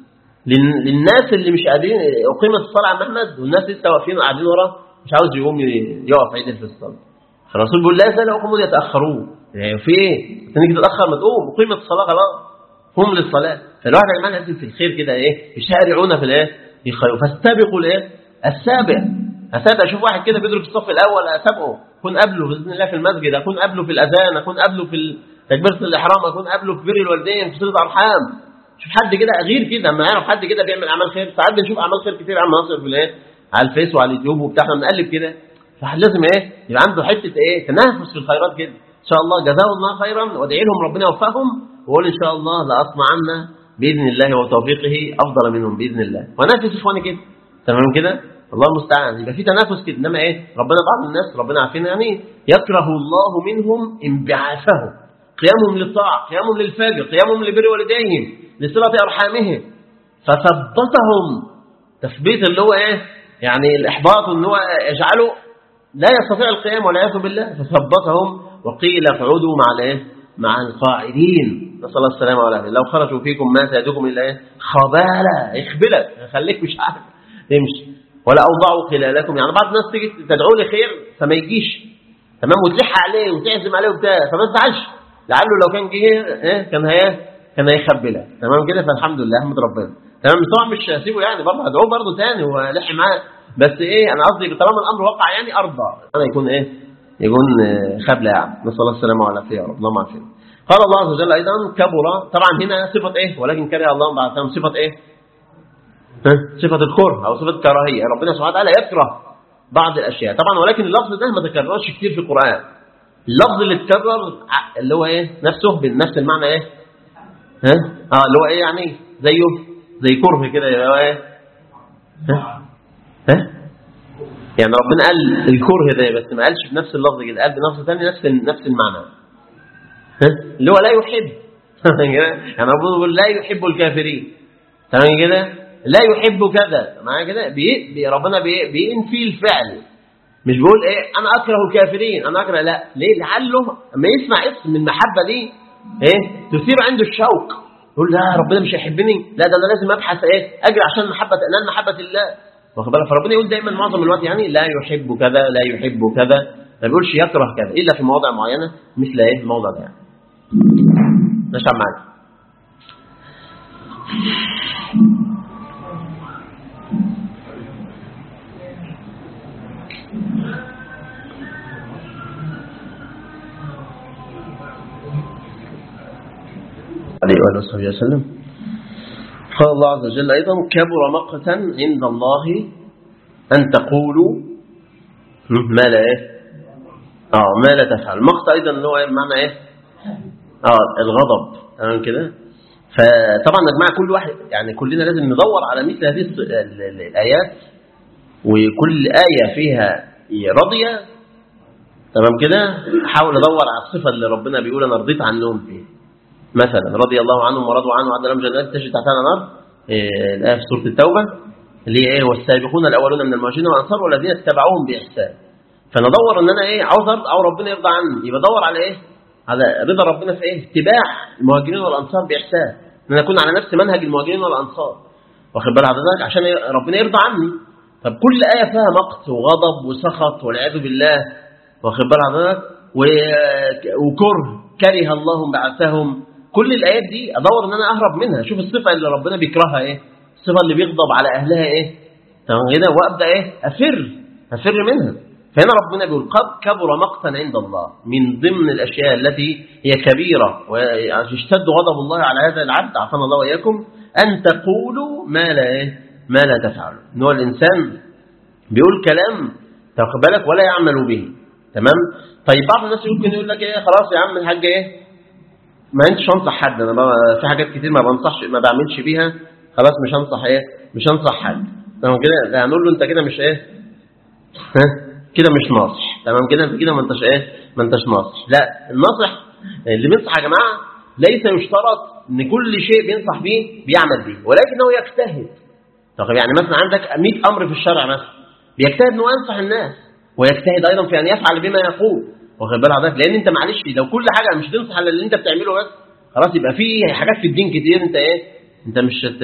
للناس اللي مش قادرين اقيمت الصلاه عم محمد والناس لسه واقفين قاعدين ورا مش عاوز يقوم يقف عيد في الصلاه فالرسول بيقول لا زال قوم يتاخرون يعني في ايه؟ تيجي تتاخر ما تقوم اقيمت الصلاه خلاص قم للصلاة فالواحد يا جماعة لازم في الخير كده ايه يشارعون في الايه يخيروا فاستبقوا الايه السابع السابع اشوف واحد كده بيضرب في الصف الاول اسابقه اكون قبله باذن الله في المسجد اكون قبله في الاذان اكون قبله في تكبيره الاحرام اكون قبله في بر الوالدين في صله الارحام شوف حد كده غير كده اما يعرف حد كده بيعمل اعمال خير ساعات بنشوف اعمال خير كتير عم ناصر في الايه على الفيس وعلى اليوتيوب وبتاع احنا بنقلب كده فواحد لازم ايه يبقى عنده حته ايه تنافس في الخيرات كده ان شاء الله جزاه الله خيرا وادعي لهم ربنا يوفقهم وقول ان شاء الله لاصنعن باذن الله وتوفيقه افضل منهم باذن الله ونافس اخواني كده تمام كده الله المستعان يبقى في تنافس كده انما ايه ربنا بعض الناس ربنا عارفين يعني يكره الله منهم انبعاثهم قيامهم للطاعه قيامهم للفجر قيامهم لبر والديهم لصله ارحامهم فثبتهم تثبيت اللي هو ايه يعني الاحباط ان هو يجعله لا يستطيع القيام والعياذ بالله فثبتهم وقيل اقعدوا مع الايه مع القاعدين نسال الله السلامه والعافيه لو خرجوا فيكم ما زادكم الا ايه خبالا يخبلك خليك مش عارف تمشي ولا اوضعوا خلالكم يعني بعض الناس تيجي تدعو لي خير فما يجيش تمام وتلح عليه وتعزم عليه وبتاع فما تزعلش لعله لو كان جه ايه كان هي كان هيخبلك تمام كده فالحمد لله احمد ربنا تمام طبعا مش هسيبه يعني برضه هدعوه برضه تاني ولح معاه بس ايه انا قصدي طالما الامر وقع يعني ارضى انا يكون ايه يكون خبله يعني نسال الله السلامه والعافيه يا رب اللهم عافينا قال الله عز وجل ايضا كبر طبعا هنا صفه ايه ولكن كره الله بعد صفه ايه صفه الكره او صفه الكراهيه ربنا سبحانه وتعالى يكره بعض الاشياء طبعا ولكن اللفظ ده ما تكررش كتير في القران اللفظ اللي اتكرر اللي هو ايه نفسه بنفس المعنى ايه ها اه اللي هو ايه يعني زيه زي كره كده اللي هو ايه ها ها يعني ربنا قال الكره ده بس ما قالش بنفس اللفظ كده قال بنفس ثاني نفس نفس المعنى ها اللي هو لا يحب يعني ربنا بيقول لا يحب الكافرين تمام كده لا يحب كذا معايا كده بي بي ربنا بي بينفي الفعل مش بيقول ايه انا اكره الكافرين انا اكره لا ليه لعله اما يسمع اسم من المحبه دي ايه تثير عنده الشوق يقول لا ربنا مش هيحبني لا ده انا لازم ابحث ايه اجري عشان محبه انال محبه الله واخد بالك فربنا يقول دايما معظم الوقت يعني لا يحب كذا لا يحب كذا ما بيقولش يكره كذا الا في مواضع معينه مثل ايه الموضع ده يعني نشرب معاك عليه وآله وصحبه وسلم قال الله عز وجل أيضا كبر مقتا عند الله أن تقولوا ما لا إيه آه ما لا تفعل مقت أيضا اللي هو إيه معنى إيه آه الغضب تمام كده فطبعا يا جماعة كل واحد يعني كلنا لازم ندور على مثل هذه الص- ال- ال- الآيات وكل آية فيها راضية تمام كده حاول ادور على الصفة اللي ربنا بيقول أنا رضيت عنهم فيها مثلا رضي الله عنهم ورضوا عنه وعد لهم جنات تجري تحتها الانهار إيه، الايه في سوره التوبه اللي هي ايه والسابقون الاولون من المهاجرين والانصار والذين اتبعوهم باحسان فندور ان انا ايه عاوز ارضى او ربنا يرضى عني يبقى ادور على ايه على رضا ربنا في ايه اتباع المهاجرين والانصار باحسان ان انا اكون على نفس منهج المهاجرين والانصار واخد بال حضرتك عشان ربنا يرضى عني طب كل ايه فيها مقت وغضب وسخط والعياذ بالله واخد بال حضرتك و- وكره كره الله بعثهم كل الايات دي ادور ان انا اهرب منها شوف الصفه اللي ربنا بيكرهها ايه الصفه اللي بيغضب على اهلها ايه تمام كده وابدا ايه افر افر منها فهنا ربنا بيقول قد كبر مقتا عند الله من ضمن الاشياء التي هي كبيره ويشتد غضب الله على هذا العبد عافانا الله واياكم ان تقولوا ما لا ايه ما لا تفعلوا ان هو الانسان بيقول كلام تاخد بالك ولا يعمل به تمام طيب بعض الناس يمكن يقول لك ايه خلاص يا عم الحاج ايه ما انتش انصح حد انا بقى في حاجات كتير ما بنصحش ما بعملش بيها خلاص مش هنصح ايه مش هنصح حد تمام كده ده هنقول له انت كده مش ايه ها كده مش ناصح تمام كده انت كده ما انتش ايه ما انتش ناصح لا الناصح اللي بينصح يا جماعه ليس يشترط ان كل شيء بينصح به بيعمل به ولكنه يجتهد طب يعني مثلا عندك 100 امر في الشرع مثلا بيجتهد انه ينصح الناس ويجتهد ايضا في ان يفعل بما يقول واخد بال حضرتك لان انت معلش لو كل حاجه مش تنصح على اللي انت بتعمله بس خلاص يبقى في حاجات في الدين كتير انت ايه انت مش هت...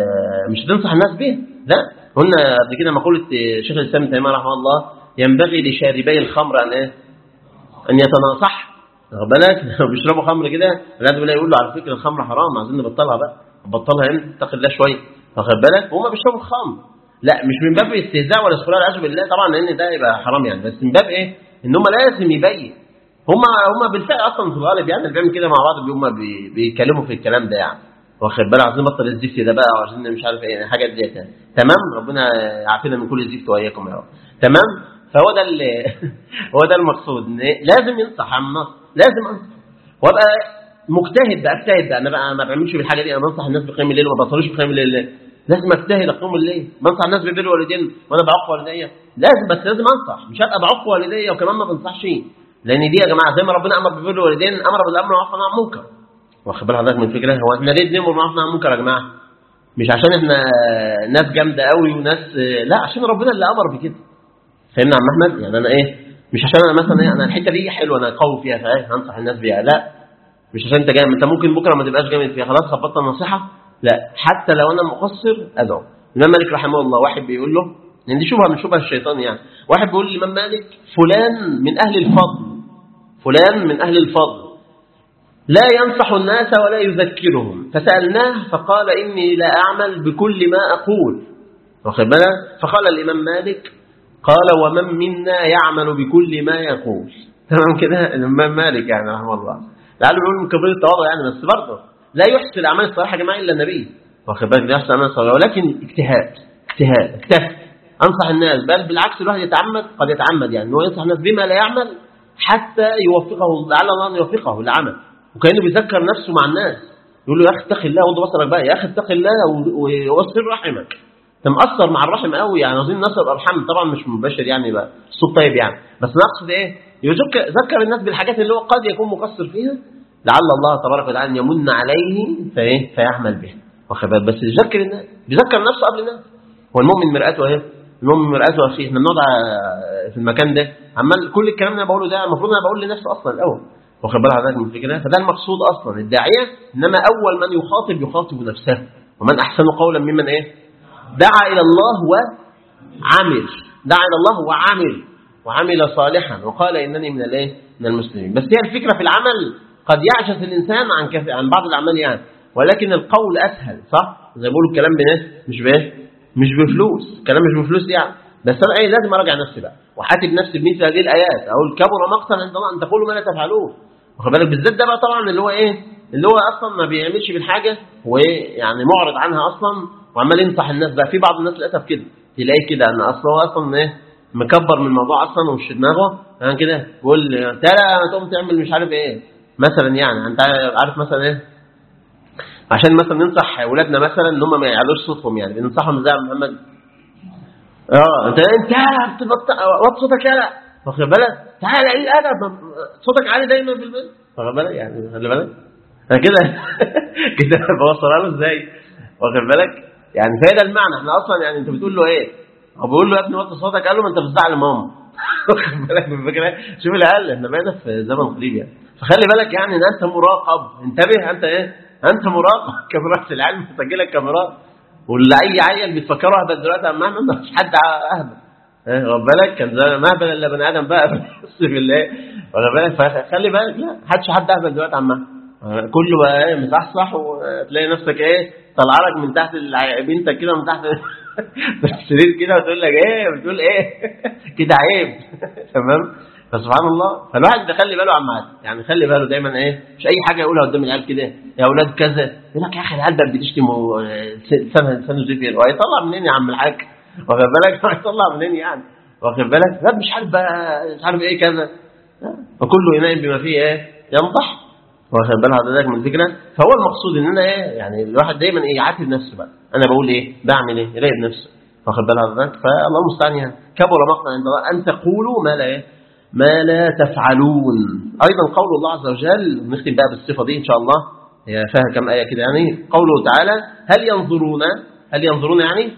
مش هتنصح الناس بيها لا قلنا قبل كده مقوله شيخ الاسلام ابن تيميه رحمه الله ينبغي لشاربي الخمر ان ايه ان يتناصح واخد بالك لو بيشربوا خمر كده الناس بالله يقول له على فكره الخمر حرام عايزين نبطلها بقى نبطلها امتى اتق الله شويه واخد بالك وهم بيشربوا الخمر لا مش من باب الاستهزاء ولا سخريه والعياذ بالله طبعا لان ده يبقى حرام يعني بس من باب ايه ان هم لازم يبين هم هم بالفعل اصلا في الغالب يعني اللي بيعمل كده مع بعض هم بي- بيتكلموا في الكلام ده يعني واخد بالك عايزين نبطل الزفت ده بقى وعايزين مش عارف ايه حاجات ديت يعني. تمام ربنا يعافينا من كل الزفت واياكم يا رب تمام فهو ده اللي هو ده المقصود إن إيه؟ لازم ينصح عن النص لازم انصح وابقى مجتهد بقى اجتهد بقى انا بقى ما بعملش بالحاجه دي انا بنصح الناس بقيام الليل وما بصليش بقيام الليل لازم اجتهد اقوم الليل بنصح الناس ببر والدين وانا بعق والدي لازم بس لازم انصح مش هبقى بعق والدي وكمان ما بنصحش لان دي يا جماعه زي ما ربنا امر ببر الوالدين امر بالامر والنهي عن المنكر واخد بال حضرتك من الفكره هو احنا ليه بنامر بالمعروف والنهي عن المنكر يا جماعه مش عشان احنا ناس جامده قوي وناس لا عشان ربنا اللي امر بكده فاهمني يا عم احمد يعني انا ايه مش عشان انا مثلا ايه انا الحته دي حلوه انا قوي فيها فايه هنصح الناس بيها لا مش عشان انت جامد انت ممكن بكره ما تبقاش جامد فيها خلاص خبطت النصيحه لا حتى لو انا مقصر ادعو الامام مالك رحمه الله واحد بيقول له لان دي شبهه من شبه الشيطان يعني واحد بيقول للامام مالك فلان من اهل الفضل فلان من اهل الفضل لا ينصح الناس ولا يذكرهم فسالناه فقال اني لا اعمل بكل ما اقول واخد بالك فقال الامام مالك قال ومن منا يعمل بكل ما يقول تمام كده الامام مالك يعني رحمه الله لعله بيقول من كبير التواضع يعني بس برضه لا يحسن الاعمال الصالحه يا جماعه الا النبي واخد بالك لا يحسن الاعمال الصالحه ولكن اجتهاد اجتهاد اجتهد انصح الناس بل بالعكس الواحد يتعمد قد يتعمد يعني انه ينصح الناس بما لا يعمل حتى يوفقه لعل الله ان يوفقه للعمل وكانه بيذكر نفسه مع الناس يقول له يا اخي اتق الله وضع بصرك بقى يا اخي اتق الله و- ووصل رحمك انت مقصر مع الرحم قوي يعني عايزين نصل الارحام طبعا مش مباشر يعني بقى صوت طيب يعني بس نقصد ايه يذكر ذكر الناس بالحاجات اللي هو قد يكون مقصر فيها لعل الله تبارك وتعالى يمن عليه فايه فيعمل بها واخد بالك بس يذكر الناس بيذكر نفسه قبل الناس هو المؤمن مرآته اهي المؤمن مرآته اخيه احنا بنقعد ع- في المكان ده عمال كل الكلام اللي انا بقوله ده المفروض انا بقول لنفسي اصلا الاول واخد بالك حضرتك من الفكره فده المقصود اصلا الداعيه انما اول من يخاطب يخاطب نفسه ومن احسن قولا ممن ايه دعا الى الله وعمل دعا الى الله وعمل وعمل صالحا وقال انني من الايه من المسلمين بس هي الفكره في العمل قد يعجز الانسان عن كث... عن بعض الاعمال يعني ولكن القول اسهل صح زي ما بيقولوا الكلام بناس مش بايه مش بفلوس الكلام مش بفلوس يعني بس انا ايه لازم اراجع نفسي بقى واحاسب نفسي بمثل هذه الايات اقول كبر مقتا عند الله ان تقولوا ما لا تفعلون واخد بالك بالذات ده بقى طبعا اللي هو ايه اللي هو اصلا ما بيعملش بالحاجه وايه يعني معرض عنها اصلا وعمال ينصح الناس بقى في بعض الناس للاسف كده تلاقيه كده ان اصلا هو اصلا ايه مكبر من الموضوع اصلا ومش دماغه يعني كده بيقول تعالى تقوم تعمل مش عارف ايه مثلا يعني انت عارف مثلا ايه عشان مثلا ننصح اولادنا مثلا ان هم ما يعلوش صوتهم يعني بننصحهم ازاي يا محمد اه انت انت وطي صوتك يلا واخد بالك تعالى ايه الادب صوتك عالي دايما في البيت واخد بالك يعني خلي بالك انا كده كده بوصلها له ازاي واخد بالك يعني فهي ده المعنى احنا اصلا يعني انت بتقول له ايه هو بيقول له يا ابني وطي صوتك قال له ما انت بتزعل ماما واخد بالك من الفكره شوف العيال احنا بقينا في زمن قريب يعني فخلي بالك يعني ان انت مراقب انتبه انت ايه انت مراقب كاميرات العلم مسجلك كاميرات واللي اي عيل بيتفكروا اهبل دلوقتي يا محمد ما فيش حد اهبل ايه واخد بالك كان زمان ما اهبل الا بني ادم بقى بس في الله واخد بالك فخلي بالك لا حدش حد اهبل دلوقتي يا عم كله بقى ايه مصحصح وتلاقي نفسك ايه طالعه لك من تحت الع- بنتك كده من تحت السرير كده وتقول لك ايه بتقول ايه كده عيب تمام فسبحان الله فالواحد ده خلي باله عم عاد يعني خلي باله دايما ايه مش اي حاجه يقولها قدام العيال كده يا اولاد كذا يقول لك يا اخي العيال ده بتشتم لسانها لسانه زفير وهيطلع منين يا عم الحاج واخد بالك هيطلع منين يعني واخد بالك لا مش عارف بقى مش عارف ايه كذا فكله ينام بما فيه ايه ينضح واخد بال حضرتك من الفكره فهو المقصود ان انا ايه يعني الواحد دايما ايه يعاتب نفسه بقى انا بقول ايه بعمل ايه يراقب نفسه واخد بال حضرتك فالله المستعان يعني كبر مقتا عند الله ان تقولوا ما لا ايه ما لا تفعلون ايضا قول الله عز وجل نختم بقى بالصفه دي ان شاء الله هي فيها كم ايه كده يعني قوله تعالى هل ينظرون هل ينظرون يعني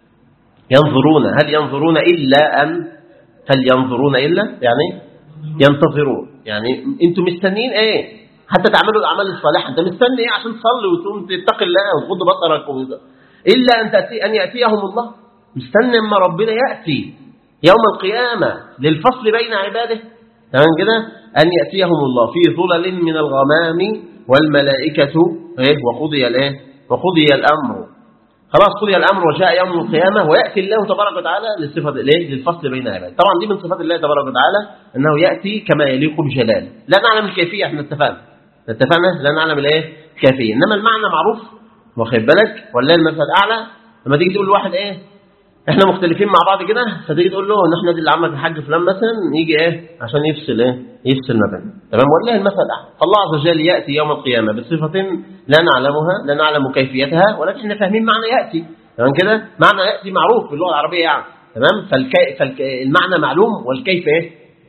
ينظرون هل ينظرون الا ان هل ينظرون الا يعني ينتظرون يعني انتم مستنيين ايه حتى تعملوا الاعمال الصالحه انت مستني ايه عشان تصلي وتقوم تتقي الله وتغض بصرك وإذا. الا ان تاتي ان ياتيهم الله مستني اما ربنا ياتي يوم القيامه للفصل بين عباده تمام كده ان ياتيهم الله في ظلل من الغمام والملائكه ايه وقضي الايه وقضي الامر خلاص قضي الامر وجاء يوم القيامه وياتي الله تبارك وتعالى للصفه الايه للفصل بين عباده طبعا دي من صفات الله تبارك وتعالى انه ياتي كما يليق بجلاله لا نعلم الكيفيه احنا اتفقنا اتفقنا لا نعلم الايه الكيفيه انما المعنى معروف واخد بالك ولا المثل الاعلى لما تيجي تقول لواحد ايه احنا مختلفين مع بعض كده فتيجي تقول له ان احنا دي اللي عمك الحاج فلان مثلا يجي ايه عشان يفصل ايه يفصل ما بيننا تمام ولا المثل الاعلى فالله عز وجل ياتي يوم القيامه بصفه لا نعلمها لا نعلم كيفيتها ولكن احنا فاهمين معنى ياتي تمام كده معنى ياتي معروف في اللغه العربيه يعني تمام فالكي... فالمعنى معلوم والكيف ايه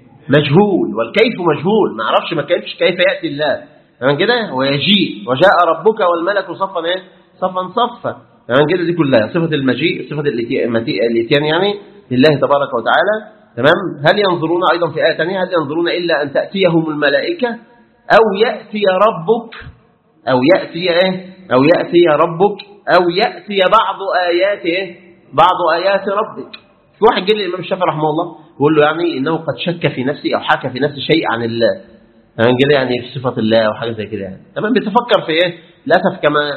مجهول والكيف مجهول ما اعرفش ما كيفش كيف ياتي الله تمام كده ويجيء وجاء ربك والملك صفا ايه صفا صفا تمام كده دي كلها صفه المجيء صفه الاتيان يعني لله تبارك وتعالى تمام هل ينظرون ايضا في ايه ثانيه هل ينظرون الا ان تاتيهم الملائكه او ياتي ربك او ياتي ايه او ياتي ربك او ياتي بعض ايات ايه بعض ايات ربك في واحد جه للامام الشافعي رحمه الله بيقول له يعني انه قد شك في نفسي او حكى في نفسي شيء عن الله تمام كده يعني في صفه الله او حاجه زي كده يعني تمام بيتفكر في ايه للاسف كما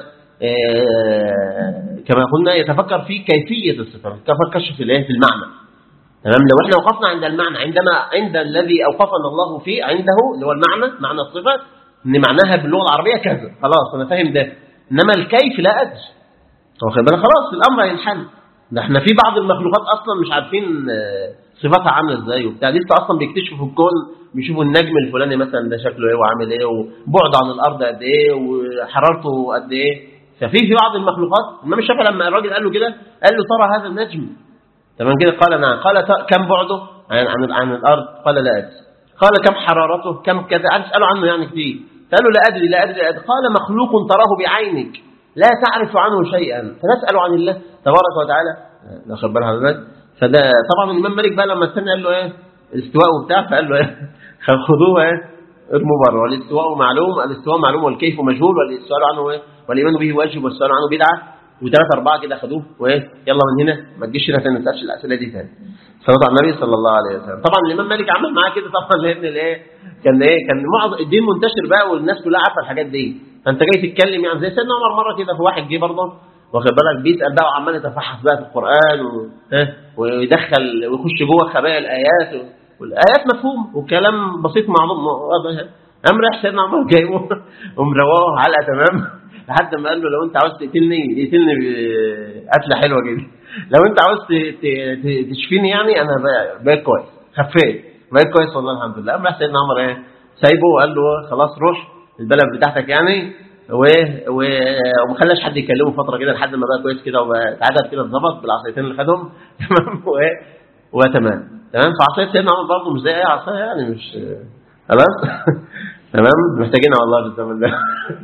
إيه كما قلنا يتفكر في كيفيه الصفه ما يتفكرش في الايه في المعنى تمام لو احنا وقفنا عند المعنى عندما عند الذي اوقفنا الله فيه عنده اللي هو المعنى معنى الصفه ان معناها باللغه العربيه كذا خلاص انا فاهم ده انما الكيف لا ادري واخد بالك خلاص الامر هينحل ده احنا في بعض المخلوقات اصلا مش عارفين صفاتها عامله ازاي وبتاع لسه اصلا بيكتشفوا في الكون بيشوفوا النجم الفلاني مثلا ده شكله ايه وعامل ايه وبعد عن الارض قد ايه وحرارته قد ايه ففي في بعض المخلوقات الامام الشافعي لما الراجل قال له كده قال له ترى هذا النجم تمام كده قال نعم قال كم بعده عن عن, عن الارض قال لا ادري قال كم حرارته كم كذا قال اساله عنه يعني كتير قال له لا ادري لا ادري, لا أدري. قال مخلوق تراه بعينك لا تعرف عنه شيئا فنسأل عن الله تبارك وتعالى ناخد بالها حضرتك فده طبعا الإمام مالك بقى لما استنى قال له إيه الاستواء وبتاع فقال له إيه خذوه إيه ارموا بره والاستواء معلوم الاستواء معلوم والكيف مجهول والسؤال عنه إيه والإيمان به واجب والسؤال عنه بدعة وثلاثة أربعة كده خدوه وإيه يلا من هنا ما تجيش هنا تاني ما تسألش الأسئلة دي تاني صلاه على النبي صلى الله عليه وسلم طبعا الإمام مالك عمل معاه كده طبعا لأن الإيه كان إيه كان معظم الدين منتشر بقى والناس كلها عارفة الحاجات دي فأنت جاي تتكلم يعني زي سيدنا عمر مرة كده في واحد جه برضه واخد بالك بيسأل بقى وعمال يتفحص بقى في القرآن و... ها؟ ويدخل ويخش جوه خبايا الآيات و... والآيات مفهوم والكلام بسيط معلوم قام رايح سيدنا عمر جايبه ومرواه علقه تمام لحد ما قال له لو انت عاوز تقتلني اقتلني بقتله حلوه جدا لو انت عاوز تشفيني يعني انا بقيت كويس خفيت بقيت كويس والله الحمد لله قام راح سيدنا عمر ايه سايبه وقال له خلاص روح البلد بتاعتك يعني و... و... وما خلاش حد يكلمه فتره كده لحد ما بقى كويس كده واتعدل كده اتظبط بالعصايتين اللي خدهم تمام و... وتمام تمام فعصايه سيدنا عمر برضه مش زي اي عصايه يعني مش خلاص تمام محتاجينها والله في الزمن ده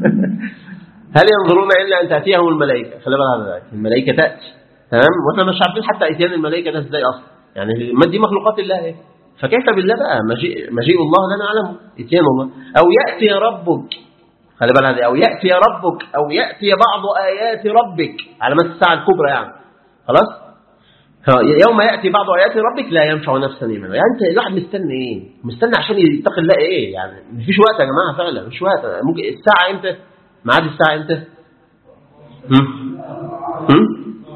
هل ينظرون الا ان تاتيهم الملائكه خلي بالك هذا الملائكه تاتي تمام واحنا مش عارفين حتى اتيان الملائكه ده ازاي اصلا يعني دي مخلوقات الله ايه فكيف بالله بقى مجيء, مجيء الله لا نعلمه اتيان الله او ياتي ربك خلي بالك او ياتي ربك او ياتي بعض ايات ربك علامات الساعه الكبرى يعني خلاص يوم ياتي بعض ايات ربك لا ينفع نفسا ايمانها يعني انت الواحد مستني ايه مستني عشان يتقي الله ايه يعني مفيش وقت يا جماعه فعلا مفيش وقت ممكن الساعه امتى ميعاد الساعه امتى هم؟ هم؟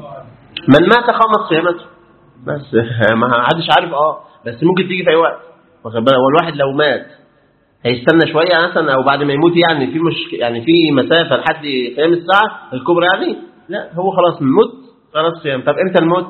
من مات قامت قيامته بس ما حدش عارف اه بس ممكن تيجي في اي وقت واخد بالك هو الواحد لو مات هيستنى شويه مثلا او بعد ما يموت يعني في مش يعني في مسافه لحد قيام الساعه الكبرى يعني لا هو خلاص موت خلاص قيام طب امتى الموت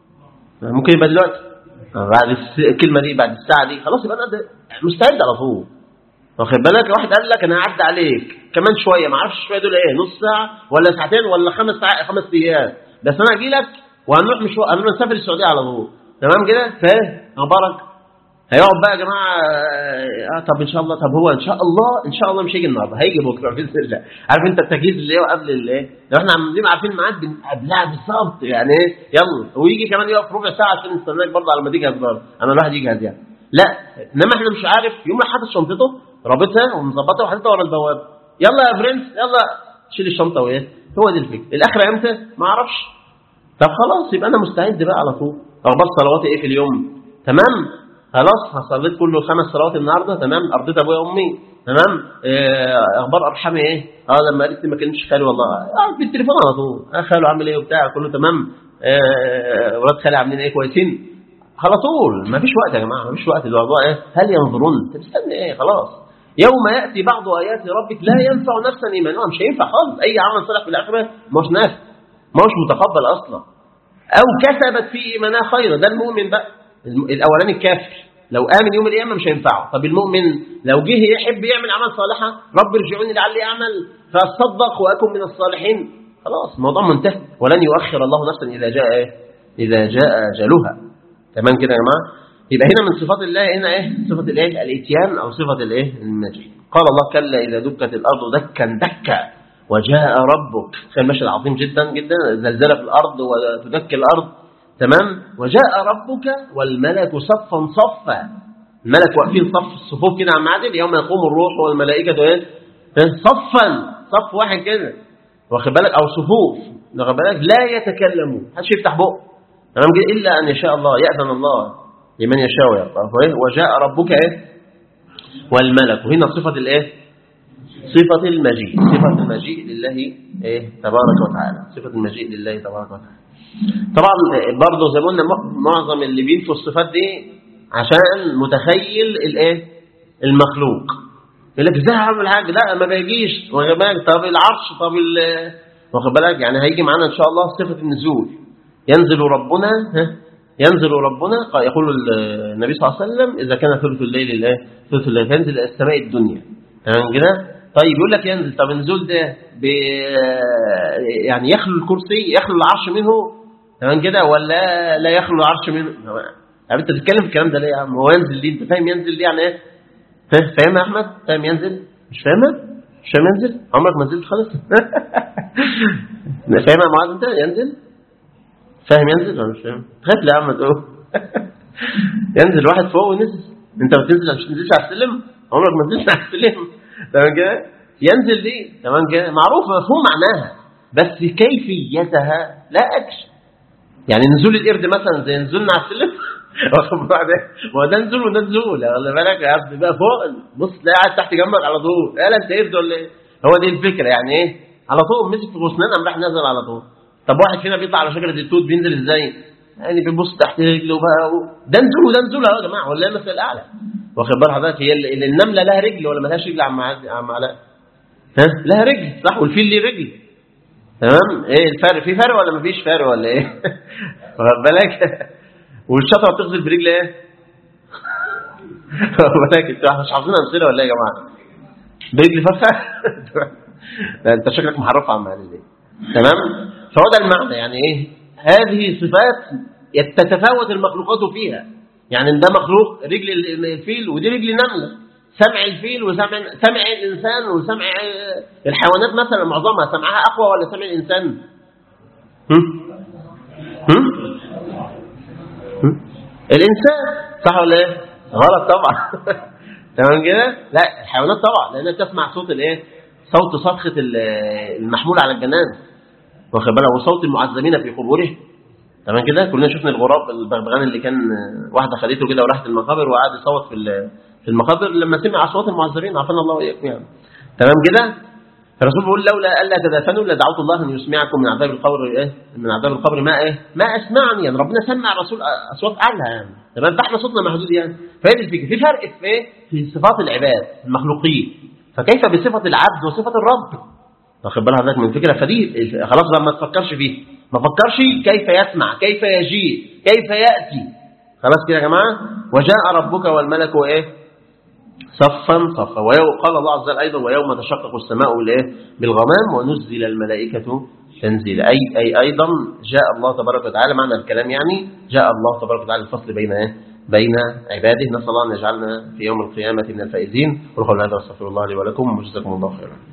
ممكن يبقى دلوقتي بعد الكلمة دي بعد الساعة دي خلاص يبقى أنا مستعد على طول واخد بالك واحد قال لك أنا هعدي عليك كمان شوية ما اعرفش شوية دول إيه نص ساعة ولا ساعتين ولا خمس ساعات خمس أيام بس أنا أجي لك وهنروح مش هنروح نسافر السعودية على طول تمام كده فاهم أخبارك هيقعد بقى يا جماعه آه طب ان شاء الله طب هو ان شاء الله ان شاء الله مش هيجي النهارده هيجي بكره باذن الله عارف انت التجهيز اللي هو قبل الايه لو احنا عاملين عارفين الميعاد قبلها بالظبط يعني ايه يلا ويجي كمان يقف ربع ساعه عشان نستناك برضه على ما تجهز برضه انا الواحد يجهز يعني لا انما احنا مش عارف يوم ما حاطط شنطته رابطها ومظبطها وحاططها ورا البوابه يلا يا برنس يلا شيل الشنطه وايه هو دي الفكره الاخره امتى ما اعرفش طب خلاص يبقى انا مستعد بقى على طول اخبار صلواتي ايه في اليوم تمام خلاص صليت كله خمس صلوات النهارده تمام ارضيت ابويا وامي تمام إيه اخبار ارحامي ايه اه لما قالت لي ما كلمتش خالي والله اه بالتليفون على طول اه خاله عامل ايه وبتاع كله تمام آه ولاد خالي عاملين ايه كويسين على طول ما فيش وقت يا جماعه ما فيش وقت الموضوع ايه هل ينظرون انت مستني ايه خلاص يوم ياتي بعض ايات ربك لا ينفع نفسا ايمانها مش هينفع خالص اي عمل صالح في الاخره ما هوش نافع ما هوش متقبل اصلا او كسبت في ايمانها خيرا ده المؤمن بقى الاولاني الكافر لو امن يوم القيامه مش هينفعه طب المؤمن لو جه يحب يعمل اعمال صالحه رب ارجعوني لعلي اعمل فاصدق واكن من الصالحين خلاص الموضوع منتهي ولن يؤخر الله نفسا اذا جاء ايه اذا جاء اجلها تمام كده يا جماعه يبقى هنا من صفات الله هنا ايه صفه الايه الاتيان او صفه الايه المجيء قال الله كلا اذا دكت الارض دكا دكا وجاء ربك كان مشهد عظيم جدا جدا زلزله في الارض وتدك الارض تمام وجاء ربك والملك صفا صفا الملك واقفين صف الصفوف كده عم عادل يوم يقوم الروح والملائكه ايه صفا صف واحد كده واخد بالك او صفوف واخد بالك لا يتكلمون محدش يفتح بقه تمام كده الا ان يشاء الله ياذن الله لمن يشاء ويرضى وجاء ربك ايه والملك وهنا صفه الايه صفه المجيء صفه المجيء لله ايه تبارك وتعالى صفه المجيء لله تبارك وتعالى طبعا برضه زي ما قلنا معظم اللي بينفوا الصفات دي عشان متخيل الايه المخلوق يقول لك ازاي هعمل حاجه لا ما بيجيش واخد بالك طب العرش طب واخد بالك يعني هيجي معانا ان شاء الله صفه النزول ينزل ربنا ها ينزل ربنا يقول النبي صلى الله عليه وسلم اذا كان ثلث الليل الايه ثلث الليل فينزل الى السماء الدنيا تمام كده طيب يقول لك ينزل طب النزول ده يعني يخلو الكرسي يخلو العرش منه تمام كده ولا لا يخلو العرش منه يعني انت بتتكلم في الكلام ده ليه يا عم هو ينزل ليه انت فاهم ينزل ليه يعني ايه فاهم يا احمد فاهم ينزل مش فاهمها مش فاهم ينزل عمرك ما نزلت خالص فاهم يا معاذ انت ينزل فاهم ينزل ولا مش فاهم تخاف ليه يا عم تقول ينزل واحد فوق ونزل انت ما بتنزل مش تنزلش على السلم عمرك ما تنزلش على السلم تمام كده ينزل دي تمام كده معروف مفهوم معناها بس كيفيتها لا ادري يعني نزول القرد مثلا زي نزولنا على السلم واخد بالك ما هو ده نزول وده نزول خلي بالك يا ابني بقى فوق بص تلاقي قاعد تحت جنبك على طول قال انت قرد ولا ايه هو دي الفكره يعني ايه على طول مسك في غصنان قام راح نازل على طول طب واحد فينا بيطلع على شجره التوت بينزل ازاي يعني بيبص تحت رجله بقى و... ده نزول وده نزول اهو يا جماعه ولا المثل الاعلى واخد بال حضرتك هي ال- النمله لها رجل ولا ملهاش رجل يا عم عاد- يا عم علاء ها لها رجل صح والفيل ليه رجل تمام ايه الفرق في فرق ولا مفيش فرق ولا ايه واخد بالك والشطره بتغزل برجل ايه واخد بالك انتوا مش حافظين امثله ولا ايه يا جماعه برجل فرخه لا انت شكلك محرف عن معنى دي تمام فهو ده المعنى يعني ايه هذه صفات تتفاوت المخلوقات فيها يعني ده مخلوق رجل ال- الفيل ودي رجل نمله سمع الفيل وسمع سمع الانسان وسمع الحيوانات مثلا معظمها سمعها اقوى ولا سمع الانسان هم؟ هم؟ هم؟ الانسان صح ولا ايه غلط طبعا تمام كده لا الحيوانات طبعا لانها تسمع صوت الايه صوت صرخه ال- المحمول على الجنان واخد بالك وصوت المعذبين في قبوره تمام كده كلنا شفنا الغراب البغبغان اللي كان واحده خدته كده وراحت المقابر وقعد يصوت في ال- في المقابر لما سمع اصوات المعذبين عافانا الله واياكم يعني تمام كده فالرسول بيقول لولا الا تدافنوا لدعوت الله ان يسمعكم من عذاب القبر ايه من عذاب القبر ما ايه ما اسمعني يعني ربنا سمع الرسول اصوات اعلى يعني تمام فاحنا صوتنا محدود يعني فهي دي الفكره في فرق في ايه في صفات العباد المخلوقين فكيف بصفه العبد وصفه الرب واخد بال حضرتك من الفكره فدي خلاص بقى ما تفكرش فيه ما فكرش كيف يسمع كيف يجيء كيف ياتي خلاص كده يا جماعه وجاء ربك والملك وايه صفا صفا ويوم قال الله عز وجل ايضا ويوم تشقق السماء بالايه بالغمام ونزل الملائكه تنزيلا اي اي ايضا جاء الله تبارك وتعالى معنى الكلام يعني جاء الله تبارك وتعالى الفصل بين ايه بين عباده نسال الله ان يجعلنا في يوم القيامه من الفائزين وقول هذا واستغفر الله لي ولكم وجزاكم الله خيرا